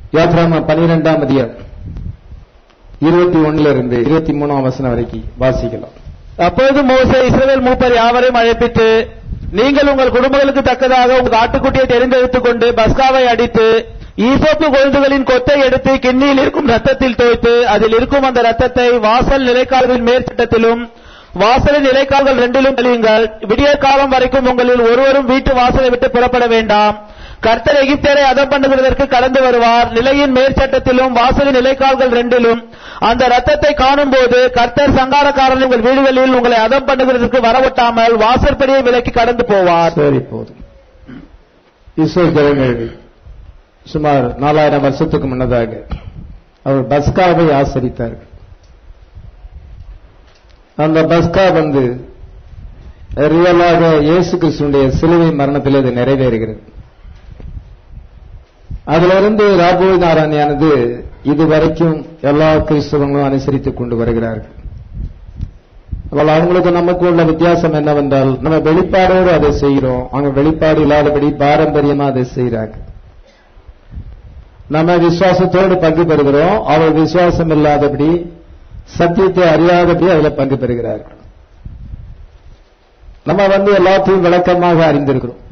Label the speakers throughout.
Speaker 1: யாத்ராம பனிரெண்டாம் அதிகாரம் இருபத்தி ஒண்ணுல இருந்து இருபத்தி மூணாம் வசனம் வரைக்கும் வாசிக்கலாம்
Speaker 2: அப்பொழுது மோசே இஸ்ரவேல் மூப்பர் யாவரையும் அழைப்பித்து நீங்கள் உங்கள் குடும்பங்களுக்கு தக்கதாக உங்கள் ஆட்டுக்குட்டியை தெரிந்தெடுத்துக் கொண்டு பஸ்காவை அடித்து ஈசோப்பு கொழுந்துகளின் கொத்தை எடுத்து கிண்ணியில் இருக்கும் ரத்தத்தில் தோய்த்து அதில் இருக்கும் அந்த ரத்தத்தை வாசல் நிலைக்கால்களின் மேற்சட்டத்திலும் வாசலின் நிலைக்கால்கள் ரெண்டிலும் தெளியுங்கள் விடியற் காலம் வரைக்கும் உங்களில் ஒருவரும் வீட்டு வாசலை விட்டு புறப்பட வேண்டாம் கர்த்தர் எகிப்தியரை அதம் பண்ணுகிறதற்கு கடந்து வருவார் நிலையின் மேற்சட்டத்திலும் வாசலின் நிலைக்கால்கள் ரெண்டிலும் அந்த ரத்தத்தை காணும்போது கர்த்தர் சங்காரக்காரன் உங்கள் வீடுகளில் உங்களை அதம் பண்ணுகிறதற்கு வரவட்டாமல் வாசற்படியை விலக்கி கடந்து போவார்
Speaker 1: சரி போதும் இஸ்ரேல் ஜனங்கள் சுமார் நாலாயிரம் வருஷத்துக்கு முன்னதாக அவர் பஸ்காவை ஆசரித்தார்கள் அந்த பஸ்கா வந்து ரியலாக இயேசு கிறிஸ்துடைய சிலுவை மரணத்தில் இது நிறைவேறுகிறது அதிலிருந்து ராபோய் நாராயணியானது இதுவரைக்கும் எல்லா கிறிஸ்தவங்களும் அனுசரித்துக் கொண்டு வருகிறார்கள் ஆனால் அவங்களுக்கு நமக்கு உள்ள வித்தியாசம் என்னவென்றால் நம்ம வெளிப்பாடோடு அதை செய்கிறோம் அவங்க வெளிப்பாடு இல்லாதபடி பாரம்பரியமா அதை செய்கிறாங்க நம்ம விசுவாசத்தோடு பங்கு பெறுகிறோம் அவர் விசுவாசம் இல்லாதபடி சத்தியத்தை அறியாதபடி அதில் பங்கு பெறுகிறார்கள் நம்ம வந்து எல்லாத்தையும் விளக்கமாக அறிந்திருக்கிறோம்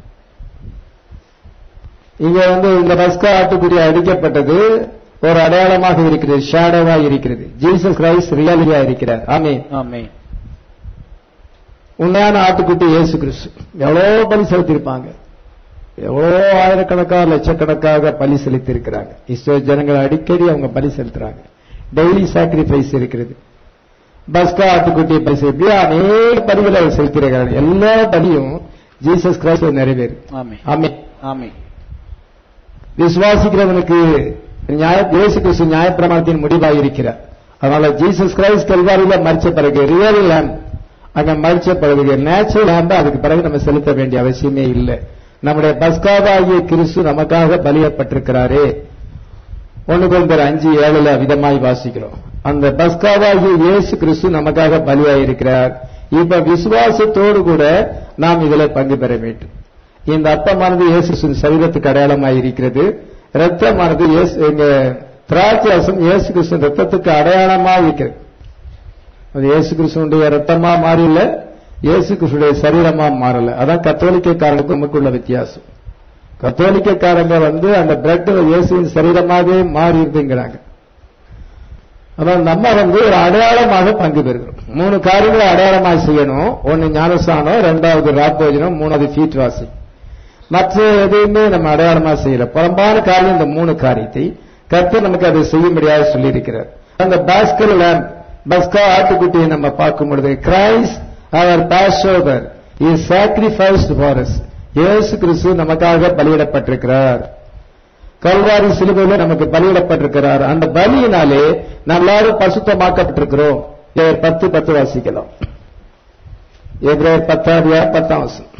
Speaker 1: இங்க வந்து இந்த பஸ்கா ஆட்டுக்குடி அடிக்கப்பட்டது ஒரு அடையாளமாக இருக்கிறது ஷேடோவா இருக்கிறது ஜீசஸ் கிரைஸ்ட் ரியாலிட்டியா இருக்கிறார் ஆமே
Speaker 2: ஆமே
Speaker 1: உண்மையான ஆட்டுக்குட்டி இயேசு கிறிஸ்து எவ்வளோ பலி செலுத்தியிருப்பாங்க எவ்வளோ ஆயிரக்கணக்காக லட்சக்கணக்காக பலி செலுத்தியிருக்கிறாங்க இஸ்ரோ ஜனங்கள் அடிக்கடி அவங்க பலி செலுத்துறாங்க டெய்லி சாக்ரிஃபைஸ் இருக்கிறது பஸ்கா ஆட்டுக்குட்டியை பலி செலுத்தி அநேக பலிகளை அவர் செலுத்தியிருக்கிறாங்க எல்லா பலியும் ஜீசஸ் கிரைஸ்ட் நிறைவேறும்
Speaker 2: ஆமே
Speaker 1: ஆமே
Speaker 2: ஆமே
Speaker 1: விசுவாசிக்கிறவனுக்கு நியாய இயேசு கிறிஸ்து நியாயப்பிரமாணத்தின் முடிவாக இருக்கிறார் அதனால ஜீசஸ் கிரைஸ்ட் கல்வாரியில மறிச்ச பிறகு ரியல் லேம் அங்க மறிச்ச பிறகு நேச்சுரல் லேம்ப அதுக்கு பிறகு நம்ம செலுத்த வேண்டிய அவசியமே இல்லை நம்முடைய பஸ்காவாகிய கிறிஸ்து நமக்காக பலியப்பட்டிருக்கிறாரே ஒன்னு குழந்தை அஞ்சு ஏழுல விதமாய் வாசிக்கிறோம் அந்த பஸ்காவாகிய இயேசு கிறிஸ்து நமக்காக பலியாயிருக்கிறார் இப்ப விசுவாசத்தோடு கூட நாம் இதுல பங்கு பெற வேண்டும் இந்த அப்பமானது இயேசு கிறிஸ்துவின் சரீரத்துக்கு அடையாளமாய் இருக்கிறது ரத்தமானது இயேசு எங்க திராட்சரசம் இயேசு கிறிஸ்துவின் ரத்தத்துக்கு அடையாளமா இருக்கிறது அது இயேசு கிறிஸ்துவனுடைய ரத்தமா மாறல இயேசு கிறிஸ்துடைய சரீரமா மாறல அதான் கத்தோலிக்கக்காரனுக்கு நமக்குள்ள வித்தியாசம் கத்தோலிக்கக்காரங்க வந்து அந்த பிரெட் இயேசுவின் சரீரமாகவே மாறிடுதுங்கிறாங்க அதான் நம்ம வந்து ஒரு அடையாளமாக பங்கு பெறுகிறோம் மூணு காரியங்களை அடையாளமாக செய்யணும் ஒன்னு ஞானஸ்தானம் ரெண்டாவது ராப்போஜனம் மூணாவது ஃபீட் வாசி மற்ற எதையுமே நம்ம அடையாளமா செய்யல புறம்பான காரியம் இந்த மூணு காரியத்தை கர்த்தர் நமக்கு அதை செய்யும்படியாக சொல்லியிருக்கிறார் அந்த பாஸ்கர் லேம்ப் பஸ்கா ஆட்டுக்குட்டியை நம்ம பார்க்கும் பொழுது கிரைஸ்ட் அவர் Passover is sacrificed for us இயேசு கிறிஸ்து நமக்காக பலியிடப்பட்டிருக்கிறார் கல்வாரி சிலுவையில நமக்கு பலியிடப்பட்டிருக்கிறார் அந்த பலியினாலே நாம் எல்லாரும் பசுத்தமாக்கப்பட்டிருக்கிறோம் ஏப்ரல் பத்து பத்து வாசிக்கலாம் ஏப்ரல் பத்தாம் பத்தாம் வசனம்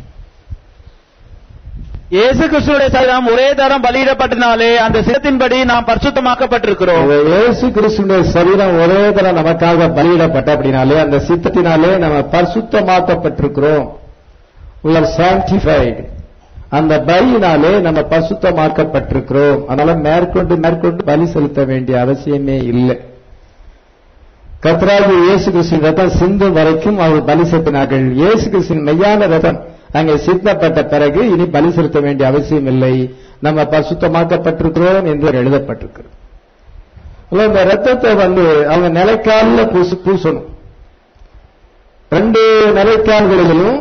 Speaker 2: இயேசு கிறிஸ்துடைய சரீரம் ஒரே தரம் பலியிடப்பட்டனாலே அந்த சிரத்தின்படி நாம் பரிசுத்தமாக்கப்பட்டிருக்கிறோம்
Speaker 1: இந்த இயேசு கிறிஸ்துடைய சரீரம் ஒரே தரம் நமக்காக பலியிடப்பட்ட அப்படின்னாலே அந்த சித்தத்தினாலே நம்ம பரிசுத்தமாக்கப்பட்டிருக்கிறோம் we are sanctified அந்த பலியினாலே நம்ம பரிசுத்தமாக்கப்பட்டிருக்கிறோம் அதனால மேற்கொண்டு மேற்கொண்டு பலி செலுத்த வேண்டிய அவசியமே இல்லை கத்ராகி இயேசு கிறிஸ்துவின் ரத்தம் சிந்தும் வரைக்கும் அவர் பலி செலுத்தினார்கள் இயேசு கிறிஸ்துவின் மெய்யான ரத்தம் அங்கே சிந்தப்பட்ட பிறகு இனி பலி செலுத்த வேண்டிய அவசியம் இல்லை நம்ம பரிசுத்தமாக்கப்பட்டிருக்கிறோம் என்று எழுதப்பட்டிருக்கிறது அப்ப இந்த ரத்தத்தை வந்து அவங்க நிலைக்காலில் பூசு பூசணும் ரெண்டு நிலைக்கால்களிலும்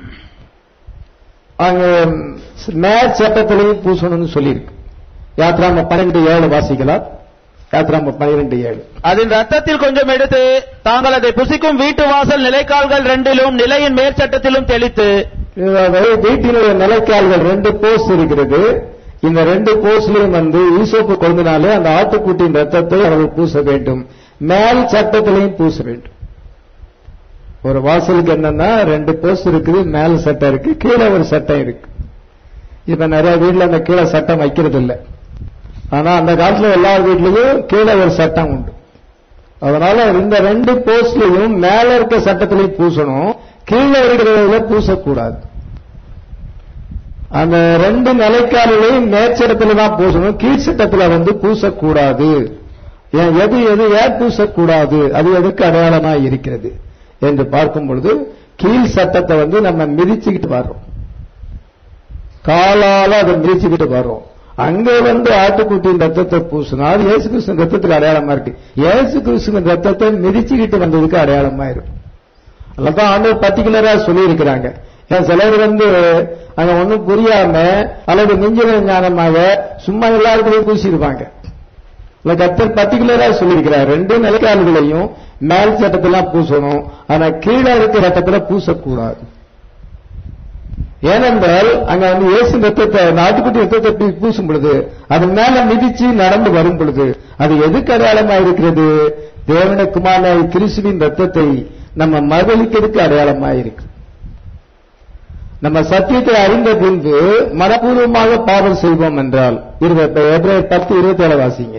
Speaker 1: அங்க மேற் சட்டத்திலையும் பூசணும்னு சொல்லியிருக்கு யாத்ராம பன்னிரெண்டு ஏழு வாசிக்கலாம் யாத்ராம பன்னிரெண்டு ஏழு
Speaker 2: அதன் ரத்தத்தில் கொஞ்சம் எடுத்து தாங்கள் அதை புசிக்கும் வீட்டு வாசல் நிலைக்கால்கள் ரெண்டிலும் நிலையின் மேற்சட்டத்திலும் தெளித்து
Speaker 1: அதாவது வீட்டினுடைய நிலைக்கால்கள் ரெண்டு போஸ் இருக்கிறது இந்த ரெண்டு போஸ்லயும் வந்து ஈசோப்பு கொழுந்தினாலே அந்த ஆட்டுக்குட்டியின் ரத்தத்தை அவர்கள் பூச வேண்டும் மேல் சட்டத்திலையும் பூச வேண்டும் ஒரு வாசலுக்கு என்னன்னா ரெண்டு போஸ்ட் இருக்குது மேல் சட்டம் இருக்கு கீழே ஒரு சட்டம் இருக்கு இப்ப நிறைய வீட்டுல அந்த கீழே சட்டம் வைக்கிறது இல்ல ஆனா அந்த காலத்துல எல்லா வீட்லயும் கீழே ஒரு சட்டம் உண்டு அதனால இந்த ரெண்டு போஸ்ட்லயும் மேல இருக்க சட்டத்திலையும் பூசணும் கீழே இருக்கிறதுல பூசக்கூடாது அந்த ரெண்டு நிலைக்காலையும் மேற்சட்டத்துல தான் பூசணும் கீழ்ச்சட்டத்துல வந்து பூசக்கூடாது ஏன் எது எது ஏன் பூசக்கூடாது அது எதுக்கு அடையாளமா இருக்கிறது என்று பார்க்கும் பொழுது கீழ் சட்டத்தை வந்து நம்ம மிதிச்சுக்கிட்டு வர்றோம் காலால அதை மிதிச்சுக்கிட்டு வர்றோம் அங்க வந்து ஆட்டுக்குட்டியின் ரத்தத்தை பூசினால் இயேசு கிறிஸ்து ரத்தத்துக்கு அடையாளமா இருக்கு இயேசு கிறிஸ்துவின் ரத்தத்தை மிதிச்சுக்கிட்டு வந்ததுக்கு அடையாளமா இருக்கும் அதான் ஆண்டவர் பர்டிகுலரா சொல்லி இருக்கிறாங்க ஏன் சிலர் வந்து அங்க ஒண்ணும் புரியாம அல்லது மிஞ்சின ஞானமாக சும்மா எல்லாருக்கும் பூசியிருப்பாங்க இல்ல கத்தர் பர்டிகுலரா சொல்லியிருக்கிறார் ரெண்டு நிலைக்கால்களையும் மேல் சட்டத்தெல்லாம் பூசணும் ஆனா கீழே இருக்கிற ரத்தத்துல பூசக்கூடாது ஏனென்றால் அங்க வந்து இயேசு ரத்தத்தை நாட்டுக்குட்டி ரத்தத்தை பூ- பூசும் பொழுது அது மேல மிதிச்சு நடந்து வரும் பொழுது அது எதுக்கு அடையாளமா இருக்கிறது தேவன குமார கிறிஸ்துவின் ரத்தத்தை நம்ம மகளிக்கிறதுக்கு அடையாளமா இருக்கு நம்ம சத்தியத்தை அறிந்த பின்பு மனப்பூர்வமாக பாவம் செய்வோம் என்றால் இருபத்தி ஏப்ரல் பத்து இருபத்தி ஏழு வாசிங்க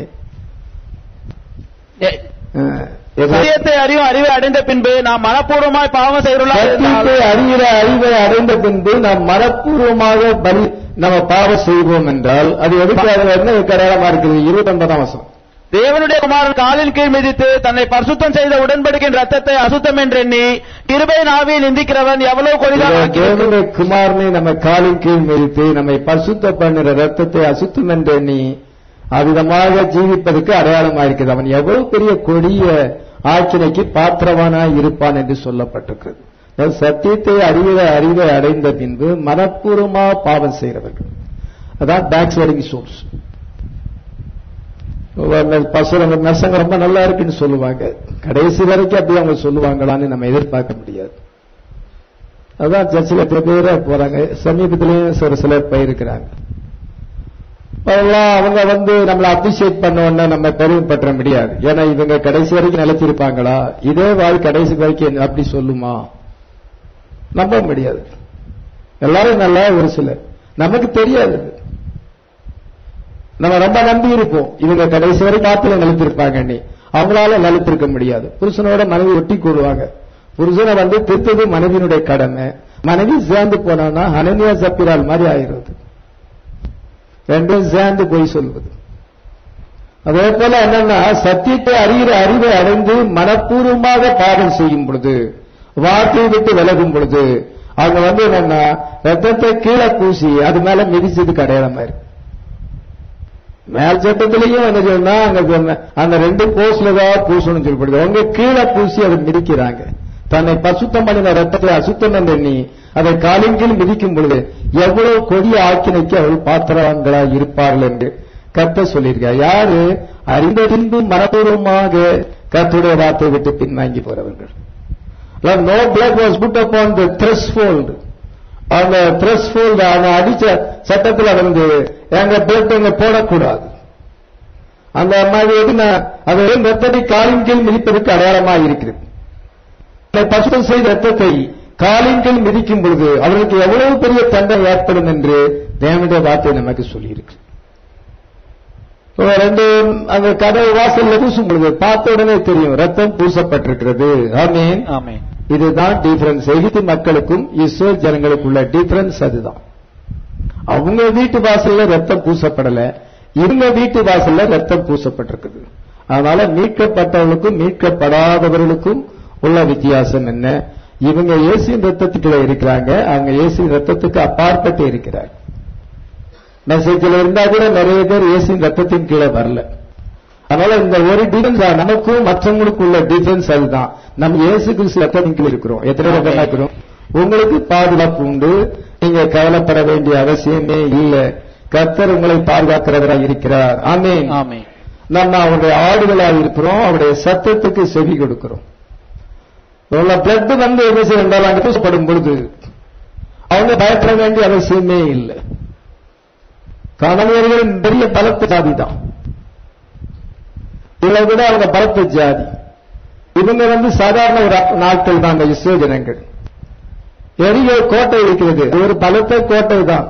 Speaker 2: எ-
Speaker 1: அஹ், எப்ரேயர்
Speaker 2: சத்தியத்தை அறியும் அறிவை அடைந்த பின்பு நாம் மனப்பூர்வமாய் பாவம் செய்கிறோம்
Speaker 1: சத்தியத்தை அறிகிற அறிவை அடைந்த பின்பு நாம் மனப்பூர்வமாக பலி நம்ம பாவம் செய்வோம் என்றால் அது எதுக்கு அது என்ன அடையாளமா இருக்குது இருபத்தி ஒன்பதாம் வசனம்
Speaker 2: தேவனுடைய குமாரன் காலின் கீழ் மிதித்து தன்னை பரிசுத்தம் செய்த உடன்படிக்கையின் ரத்தத்தை அசுத்தம் என்றெண்ணி கிருபை நாவியில் நிந்திக்கிறவன் எவ்வளவு கொடிதான்
Speaker 1: தேவனுடைய குமாரனை நம்ம காலின் கீழ் மிதித்து நம்மை பரிசுத்த பண்ணுற ரத்தத்தை அசுத்தம் என்று எண்ணி அவ்விதமாக ஜீவிப்பதற்கு அடையாளமா இருக்குது அவன் எவ்வளவு பெரிய கொடிய ஆக்கினைக்கு பாத்திரவானாய் இருப்பான் என்று சொல்லப்பட்டிருக்கிறது அதாவது சத்தியத்தை அறிகிற அறிவை அடைந்த பின்பு மனப்பூர்வமா பாவம் செய்கிறவர்கள் அதான் பேக் ஸ்லைடிங் சோர்ஸ் பசுரங்க நர்சங்க ரொம்ப நல்லா இருக்குன்னு சொல்லுவாங்க கடைசி வரைக்கும் அப்படி அவங்க சொல்லுவாங்களான்னு நம்ம எதிர்பார்க்க முடியாது அதான் சர்ச்சில் எத்தனை பேரா போறாங்க சமீபத்திலேயும் ஒரு சிலர் போயிருக்கிறாங்க அதெல்லாம் அவங்க வந்து நம்மளை அப்ரிசியேட் பண்ண உடனே நம்ம பெருமைப்பற்ற முடியாது ஏன்னா இவங்க கடைசி வரைக்கும் நிலைச்சிருப்பாங்களா இதே வாழ் கடைசி வரைக்கும் அப்படி சொல்லுமா நம்ப முடியாது எல்லாரும் நல்லா ஒரு சிலர் நமக்கு தெரியாது நம்ம ரொம்ப நம்பி இருப்போம் இவங்க கடைசி வரை காத்துல நிலைத்திருப்பாங்க நீ அவங்களால நிலைத்திருக்க முடியாது புருஷனோட மனைவி ஒட்டி கூடுவாங்க புருஷனை வந்து திருத்தது மனைவியினுடைய கடமை மனைவி சேர்ந்து போனா அனன்யா சப்பிரால் மாதிரி ஆயிருது ரெண்டும் சேர்ந்து போய் சொல்வது அதே போல என்னன்னா சத்தியத்தை அறிகிற அறிவை அடைந்து மனப்பூர்வமாக பாவம் செய்யும் பொழுது வார்த்தையை விட்டு விலகும் பொழுது அவங்க வந்து என்னன்னா ரத்தத்தை கீழே பூசி அது மேல மிதிச்சதுக்கு அடையாளமா இருக்கு மேல் சட்டத்திலையும் என்ன சொன்னா அங்க சொன்ன அந்த ரெண்டு போஸ்ல தான் பூசணும்னு சொல்லப்படுது அவங்க கீழே பூசி அதை மிதிக்கிறாங்க தன்னை பசுத்தம் பண்ணின ரத்தத்தை அசுத்தம் என்று எண்ணி அதை காலின் கீழ் மிதிக்கும் பொழுது எவ்வளவு கொடிய ஆக்கினைக்கு அவள் பாத்திரவான்களா இருப்பார்கள் என்று கத்த சொல்லியிருக்கார் யாரு அறிந்த பின்பு மனப்பூர்வமாக கத்துடைய வார்த்தை விட்டு பின்வாங்கி போறவர்கள் no blood was put upon the threshold அந்த த்ரெஸ்ஃபோல்ட் அவன் அடிச்ச சட்டத்துல வந்து எங்க பிளட் அங்க போடக்கூடாது அந்த மாதிரி எதுனா அது ரத்தத்தை காலின் கீழ் மிதிப்பதற்கு அடையாளமா இருக்கிறது அந்த பசுத்தம் செய்த ரத்தத்தை காலின் கீழ் மிதிக்கும் பொழுது அவர்களுக்கு எவ்வளவு பெரிய தண்டனை ஏற்படும் என்று தேவனுடைய வார்த்தை நமக்கு சொல்லியிருக்கு இப்போ ரெண்டு அந்த கதவு வாசல்ல பூசும் பொழுது பார்த்த உடனே தெரியும் ரத்தம் பூசப்பட்டிருக்கிறது ஆமீன்
Speaker 2: ஆமென்
Speaker 1: இதுதான் டிஃபரன்ஸ் எகிப்து மக்களுக்கும் இஸ்ரேல் ஜனங்களுக்குள்ள டிஃபரன்ஸ் அதுதான் அவங்க வீட்டு வாசல்ல ரத்தம் பூசப்படல இவங்க வீட்டு வாசல்ல ரத்தம் பூசப்பட்டிருக்குது அதனால மீட்கப்பட்டவர்களுக்கும் மீட்கப்படாதவர்களுக்கும் உள்ள வித்தியாசம் என்ன இவங்க இயேசுவின் ரத்தத்துக்குள்ள இருக்கிறாங்க அவங்க இயேசுவின் ரத்தத்துக்கு அப்பாற்பட்டு இருக்கிறார் மெசேஜில் இருந்தா கூட நிறைய பேர் இயேசுவின் ரத்தத்தின் கீழே வரல அதனால இந்த ஒரு டிஃபரன்ஸ் நமக்கும் மற்றவங்களுக்கும் உள்ள டிஃபரன்ஸ் அதுதான் நம்ம இயேசு கிறிஸ்து ரத்தத்தின் கீழ் இருக்கிறோம் எத்தனை ரத்தம் இருக்கிறோம் உங்களுக்கு பாதுகாப்பு உண்டு நீங்க கவலைப்பட வேண்டிய அவசியமே இல்லை கர்த்தர் உங்களை பாதுகாக்கிறவரா இருக்கிறார் ஆமென்
Speaker 2: ஆமென்
Speaker 1: நம்ம அவருடைய ஆடுகளாக இருக்கிறோம் அவருடைய சத்தத்துக்கு செவி கொடுக்கிறோம் உள்ள பிளட் வந்து என்ன செய்யறால் அங்க பூசப்படும் பொழுது அவங்க பயப்பட வேண்டிய அவசியமே இல்லை கணவர்கள் பெரிய பலத்த ஜாதி தான் இதை விட அவங்க பலத்த ஜாதி இவங்க வந்து சாதாரண ஒரு நாட்கள் தான் அந்த இஸ்ரோ ஜனங்கள் எரிய கோட்டை இருக்கிறது ஒரு பலத்த கோட்டை தான்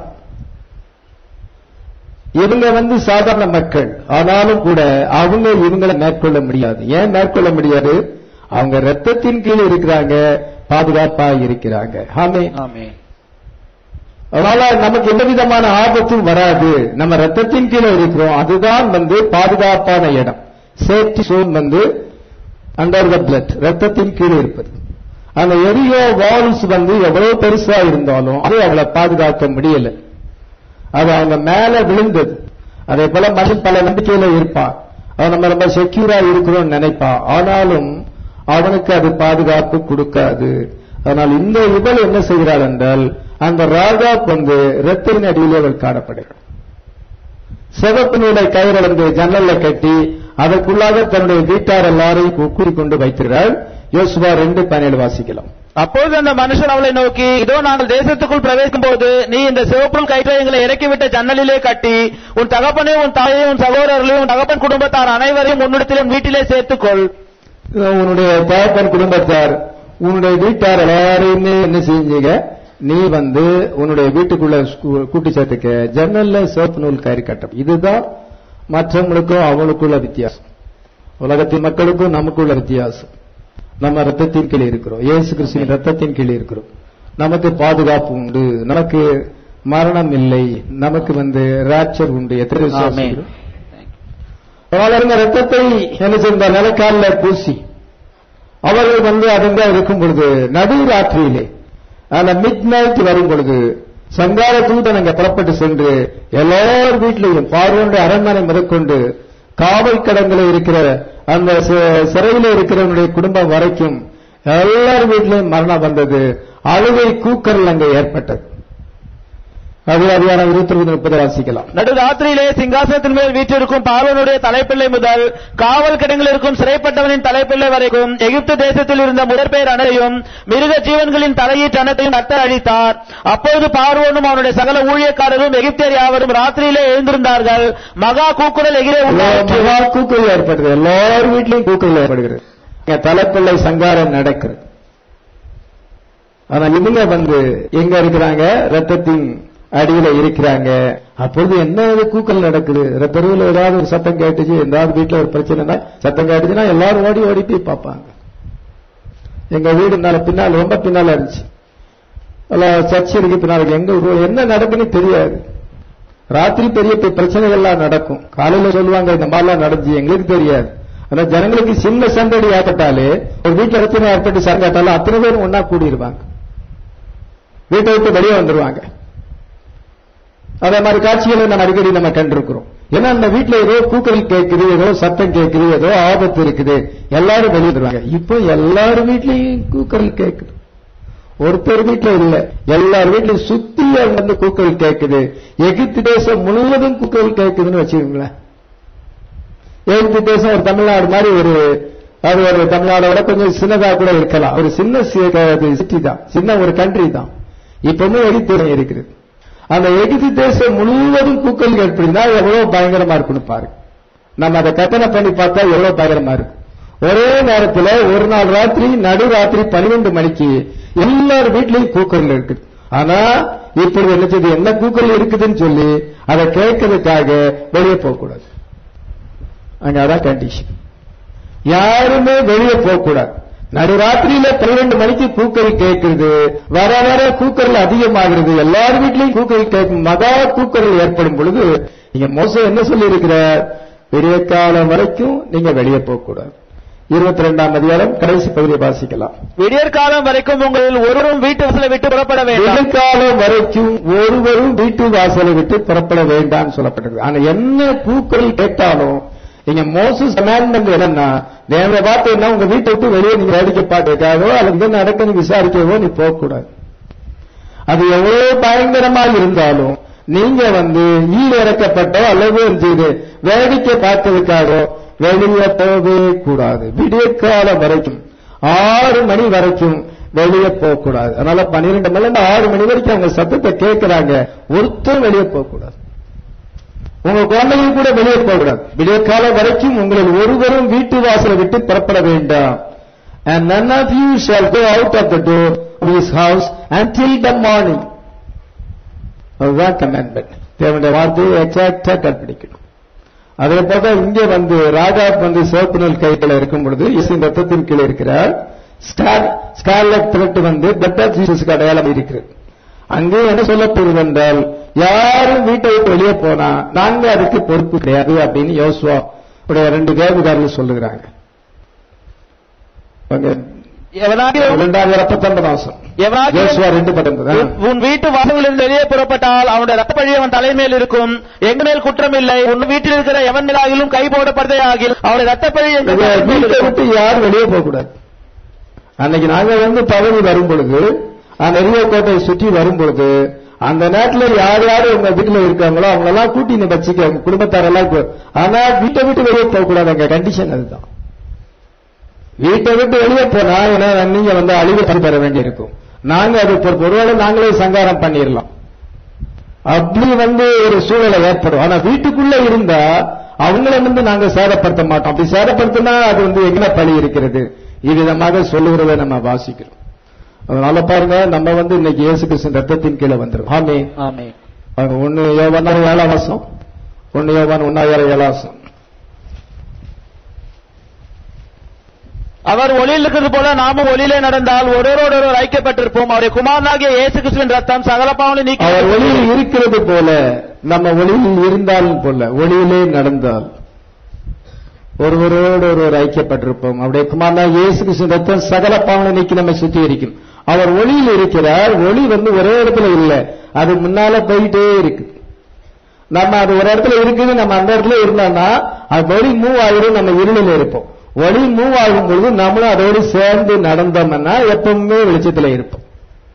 Speaker 1: இவங்க வந்து சாதாரண மக்கள் ஆனாலும் கூட அவங்க இவங்களை மேற்கொள்ள முடியாது ஏன் மேற்கொள்ள முடியாது அவங்க ரத்தத்தின் கீழ் இருக்கிறாங்க பாதுகாப்பா இருக்கிறாங்க ஆமே
Speaker 2: ஆமென்
Speaker 1: அதனால நமக்கு எந்த விதமான ஆபத்தும் வராது நம்ம ரத்தத்தின் கீழே இருக்கிறோம் அதுதான் வந்து பாதுகாப்பான இடம் சேஃப்டி சோன் வந்து அண்டர் த பிளட் ரத்தத்தின் கீழே இருப்பது அந்த எரியோ வால்ஸ் வந்து எவ்வளவு பெருசா இருந்தாலும் அது அவளை பாதுகாக்க முடியல அது அவங்க மேல விழுந்தது அதே போல மனுஷன் பல நம்பிக்கையில இருப்பான் அவன் நம்ம ரொம்ப செக்யூரா இருக்கிறோம்னு நினைப்பான் ஆனாலும் அவனுக்கு அது பாதுகாப்பு கொடுக்காது அதனால் இந்த இவள் என்ன செய்கிறாள் என்றால் அந்த ராஜா வந்து இரத்தின் அடியிலே அவள் காணப்படுகிறாள் சிவப்பு நூலை கயிறந்து ஜன்னல்ல கட்டி அதற்குள்ளாக தன்னுடைய வீட்டார் எல்லாரையும் கூறிக்கொண்டு வைத்திருக்கிறாள் யோசுவா ரெண்டு பதினேழு வாசிக்கலாம்
Speaker 2: அப்பொழுது அந்த மனுஷன் அவளை நோக்கி இதோ நாங்கள் தேசத்துக்குள் பிரவேசிக்கும் போது நீ இந்த சிவப்புள் கயிற்றை எங்களை இறக்கிவிட்ட ஜன்னலிலே கட்டி உன் தகப்பனையும் உன் தாயையும் உன் சகோதரர்களையும் உன் தகப்பன் குடும்பத்தார் அனைவரையும் உன்னிடத்திலும் வீட்டிலே சேர்த்துக்கொள்
Speaker 1: உன்னுடைய தகப்பன் குடும்பத்தார் உன்னுடைய வீட்டார் எல்லாரையுமே என்ன செஞ்சீங்க நீ வந்து உன்னுடைய வீட்டுக்குள்ள ஸ்கூ- கூட்டி சேர்த்துக்க ஜன்னல்ல சிவப்பு நூல் கயிறு கட்டம் இதுதான் மற்றவங்களுக்கும் அவங்களுக்குள்ள வித்தியாசம் உலகத்தின் மக்களுக்கும் நமக்குள்ள வித்தியாசம் நம்ம ரத்தத்தின் கீழே இருக்கிறோம் இயேசு கிறிஸ்துவின் ரத்தத்தின் கீழே இருக்கிறோம் நமக்கு பாதுகாப்பு உண்டு நமக்கு மரணம் இல்லை நமக்கு வந்து ராட்சர் உண்டு எத்தனை விசுவாசிக்கிறோம்? அதனால இருந்த ரத்தத்தை என்ன செய்த நிலக்காலில பூசி அவர்கள் வந்து அதுங்க இருக்கும் பொழுது நடு ராத்திரியிலே அந்த மிட் நைட் வரும் பொழுது சங்கார தூதன் அங்க புறப்பட்டு சென்று எல்லார் வீட்டிலையும் பார்வனுடைய அரண்மனை முதற்கொண்டு காவல் கடங்களில் இருக்கிற அந்த சி- சிறையில இருக்கிறவனுடைய குடும்பம் வரைக்கும் எல்லார் வீட்டிலையும் மரணம் வந்தது அழுகை கூக்கல் அங்கே ஏற்பட்டது அது அதிகார இருபத்தி ஒன்பது முப்பது வாசிக்கலாம்
Speaker 2: நடுராத்திரியிலே சிங்காசனத்தின் மேல் வீற்றிருக்கும் பார்வனுடைய தலைப்பிள்ளை முதல் காவல் கிடங்கில் இருக்கும் சிறைப்பட்டவனின் தலைப்பிள்ளை வரைக்கும் எகிப்து தேசத்தில் இருந்த முதற்பேர் அனைத்தையும் மிருக ஜீவன்களின் தலையீட்டு அனைத்தையும் கர்த்தர் அழித்தார் அப்பொழுது பார்வோனும் அவனுடைய சகல ஊழியக்காரரும் எகிப்தியர் யாவரும் ராத்திரியிலே எழுந்திருந்தார்கள் மகா கூக்குரல் எகிரே உண்டாயிற்று
Speaker 1: மகா கூக்குரல் ஏற்படுது எல்லார் வீட்லயும் கூக்குரல் ஏற்படுகிறது இங்க தலைப்பிள்ளை சங்காரம் நடக்குது ஆனா இவங்க வந்து எங்க இருக்கிறாங்க ரத்தத்தின் அடியில இருக்கிறாங்க அப்பொழுது என்ன இது கூக்கல் நடக்குது தெருவில் ஏதாவது ஒரு சத்தம் கேட்டுச்சு ஏதாவது வீட்டுல ஒரு பிரச்சனைனா சத்தம் கேட்டுச்சுன்னா எல்லாரும் ஓடி ஓடி போய் பார்ப்பாங்க எங்க வீடு மேல பின்னால் ரொம்ப பின்னால இருந்துச்சு அல்ல சர்ச் இருக்கு பின்னால இருக்கு. எங்க ஊரு- என்ன நடக்குன்னு தெரியாது ராத்திரி பெரிய பெரிய பிரச்சனைகள்லாம் நடக்கும் காலையில சொல்லுவாங்க இந்த மாதிரிலாம் நடந்துச்சு எங்களுக்கு தெரியாது ஆனா ஜனங்களுக்கு சின்ன சண்டடி ஏற்பட்டாலே ஒரு வீட்டுல பிரச்சனை ஏற்பட்டு சண்டை அத்தனை பேரும் ஒன்னா கூடிடுவாங்க வீட்டை விட்டு வெளியே வந்துருவாங்க அதே மாதிரி காட்சிகளை நம்ம அடிக்கடி நம்ம கண்டிருக்கிறோம் ஏன்னா அந்த வீட்டுல ஏதோ கூக்கல் கேட்குது ஏதோ சத்தம் கேட்குது ஏதோ ஆபத்து இருக்குது எல்லாரும் வெளியே வந்துருவாங்க இப்போ எல்லார் வீட்லயும் கூக்கல் கேட்குது ஒருத்தர் வீட்டுல இல்ல எல்லார் வீட்லயும் சுத்தி அவங்க வந்து கூக்கல் கேட்குது எகிப்து தேசம் முழுவதும் கூக்கல் கேட்குதுன்னு வச்சுக்கோங்களேன் எகிப்து தேசம் ஒரு தமிழ்நாடு மாதிரி ஒரு அது ஒரு தமிழ்நாடோட கொஞ்சம் சின்னதா கூட இருக்கலாம் ஒரு சின்ன சிட்டி தான் சின்ன ஒரு கண்ட்ரி தான் இப்பவும் எகிப்து தேசம் இருக்குது அந்த எகிப்து தேசம் முழுவதும் கூக்கல் ஏற்படுத்தினா எவ்வளவு பயங்கரமா இருக்குன்னு பாருங்க நம்ம அதை கற்பனை பண்ணி பார்த்தா எவ்வளவு பயங்கரமா இருக்கும் ஒரே நேரத்துல ஒரு நாள் ராத்திரி நடு ராத்திரி பன்னிரெண்டு மணிக்கு எல்லார் வீட்லயும் கூக்கல் இருக்குது ஆனா இப்படி என்ன செய்யுது என்ன கூக்கல் இருக்குதுன்னு சொல்லி அதை கேட்கறதுக்காக வெளியே போக கூடாது அங்க அதான் கண்டிஷன் யாருமே வெளியே போக கூடாது நடுராத்திரியில பன்னிரெண்டு மணிக்கு கூக்கல் கேட்கிறது வர வர கூக்கல் அதிகமாகிறது எல்லார் வீட்லயும் கூக்கல் கேட்கும் மகா கூக்கல் ஏற்படும் பொழுது நீங்க மோசம் என்ன சொல்லி இருக்கிறார் விடிய காலம் வரைக்கும் நீங்க வெளியே போக கூடாது இருபத்தி ரெண்டாம் அதிகாரம் கடைசி பகுதியை வாசிக்கலாம்
Speaker 2: விடியற் காலம் வரைக்கும் உங்களில் ஒருவரும் வீட்டு வாசலை விட்டு புறப்பட வேண்டாம்
Speaker 1: விடியற்காலம் வரைக்கும் ஒருவரும் வீட்டு வாசலை விட்டு புறப்பட வேண்டாம்னு சொல்லப்பட்டிருக்கு ஆனா என்ன கூக்குரல் கேட்டாலும் நீங்க மோசஸ் கமாண்ட்மெண்ட் என்னன்னா தேவனை பார்த்து என்ன உங்க வீட்டை விட்டு வெளியே நீங்க வேடிக்கை பார்க்கறதுக்காகவோ அல்லது என்ன நடக்குன்னு விசாரிக்கவோ நீ போக கூடாது அது எவ்வளவு பயங்கரமா இருந்தாலும் நீங்க வந்து ஈடு இறக்கப்பட்டோ அல்லது செய்து வேடிக்கை பார்த்ததுக்காக வெளியே போகவே கூடாது விடியற்காலம் வரைக்கும் ஆறு மணி வரைக்கும் வெளியே போக கூடாது அதனால பன்னிரெண்டு மணி இருந்து ஆறு மணி வரைக்கும் அவங்க சத்தத்தை கேட்கிறாங்க ஒருத்தரும் வெளியே போக கூடாது உங்க குழந்தைகள் கூட வெளியே போக கூடாது விடியற்காலம் வரைக்கும் உங்களில் ஒருவரும் வீட்டு வாசலை விட்டு புறப்பட வேண்டாம் and none of you shall go out of the door of his house until the morning அதுதான் கமெண்ட்மெண்ட் தேவனுடைய வார்த்தையை எக்ஸாக்டா கற்பிடிக்கணும் அதே போல இங்க வந்து ராஜா வந்து சிவப்பு நெல் கைக்குள்ள இருக்கும் பொழுது இயேசுவின் ரத்தத்தின் கீழே இருக்கிறார் ஸ்கார்லட் த்ரெட் வந்து பெட்டர் ஜீசஸ்க்கு அடையாளம் இருக்கிறது அங்கே என்ன சொல்லப்படுது என்றால் யாரும் வீட்டை விட்டு வெளியே போனா நாங்க அதுக்கு பொறுப்பு கிடையாது அப்படின்னு யோசுவா உடைய ரெண்டு தேவதாரர்கள் சொல்லுகிறாங்க அங்க
Speaker 2: எவனாகிலும்
Speaker 1: இரண்டாயிரம் பத்தொன்பதாம் வருஷம்
Speaker 2: எவனாகிலும்
Speaker 1: யோசுவா ரெண்டு பத்தொன்பது
Speaker 2: உன்- உன் வீட்டு வாசலிலிருந்து வெளியே புறப்பட்டால் அவனுடைய ரத்த பழி அவன் தலைமேல் இருக்கும் எங்க மேல் குற்றம் இல்லை உன் வீட்டில் இருக்கிற எவன் மேலாகிலும் கை போடப்படுதே ஆகில் அவனுடைய ரத்த பழி எங்கள்
Speaker 1: இந்த
Speaker 2: தலைமேல்
Speaker 1: வீட்டை
Speaker 2: இருக்கும்.
Speaker 1: விட்டு யாரும் வெளியே போக கூடாது அன்னைக்கு நாங்க வந்து பதவி வரும் பொழுது அந்த எரிய கோட்டையை சுற்றி வரும் பொழுது அந்த நேரத்துல யார் யாரு உங்க வீட்டுல இருக்காங்களோ அவங்க எல்லாம் கூட்டி நீ வச்சுக்க உங்க குடும்பத்தாரெல்லாம் கு- ஆனா வீட்டை விட்டு வெளியே போக கூடாது அங்க கண்டிஷன் அதுதான் வீட்டை விட்டு வெளியே போனா ஏன்னா நீங்க வந்து அழிவு பெற வேண்டியிருக்கும் நாங்க அது பொறுப்பு ஒருவேளை நாங்களே சங்காரம் பண்ணிடலாம் அப்படி வந்து ஒரு சூழலை ஏற்படும் ஆனா வீட்டுக்குள்ள இருந்தா அவங்கள வந்து நாங்க சேதப்படுத்த மாட்டோம் அப்படி சேதப்படுத்தினா அது வந்து எங்க பழி இருக்கிறது இவ்விதமாக சொல்லுகிறதை நம்ம வாசிக்கிறோம் அதனால பாருங்க நம்ம வந்து இன்னைக்கு இயேசு கிறிஸ்து ரத்தத்தின் கீழே வந்துரும் ஆமே
Speaker 2: ஆமென்.
Speaker 1: பாருங்க ஒன்னு யோவான் ஏழாம் வருஷம் ஒன்னு யோவான் ஒன்னாயிரம் ஏழாம் வருஷம்
Speaker 2: அவர் ஒளியில் இருக்கிறது போல நாமும் ஒளியிலே நடந்தால் ஒருவரோடு ஒருவர் ஐக்கியப்பட்டிருப்போம் அவருடைய குமாரனாகிய இயேசு கிறிஸ்துவின் ரத்தம் சகல பாவங்களை நீக்கி
Speaker 1: அவர் ஒளியில் இருக்கிறது போல நம்ம ஒளியில் இருந்தாலும் போல ஒளியிலே நடந்தால் ஒருவரோடு ஒருவர் ஐக்கியப்பட்டிருப்போம் அவருடைய குமாரனா இயேசு கிறிஸ்து ரத்தம் சகல பாவங்களை நீக்கி நம்ம சுத்திகரிக்கும் அவர் ஒளியில் இருக்கிறார் ஒளி வந்து ஒரே இடத்துல இல்ல அது முன்னால போயிட்டே இருக்கு நம்ம அது ஒரு இடத்துல இருக்குது நம்ம அந்த இடத்துல இருந்தோம்னா அது ஒளி மூவ் ஆகிரும் நம்ம இருளில் இருப்போம் ஒளி மூவ் ஆகும் பொழுது நம்மளும் அதோடு சேர்ந்து நடந்தோம்னா எப்பவுமே வெளிச்சத்துல இருப்போம்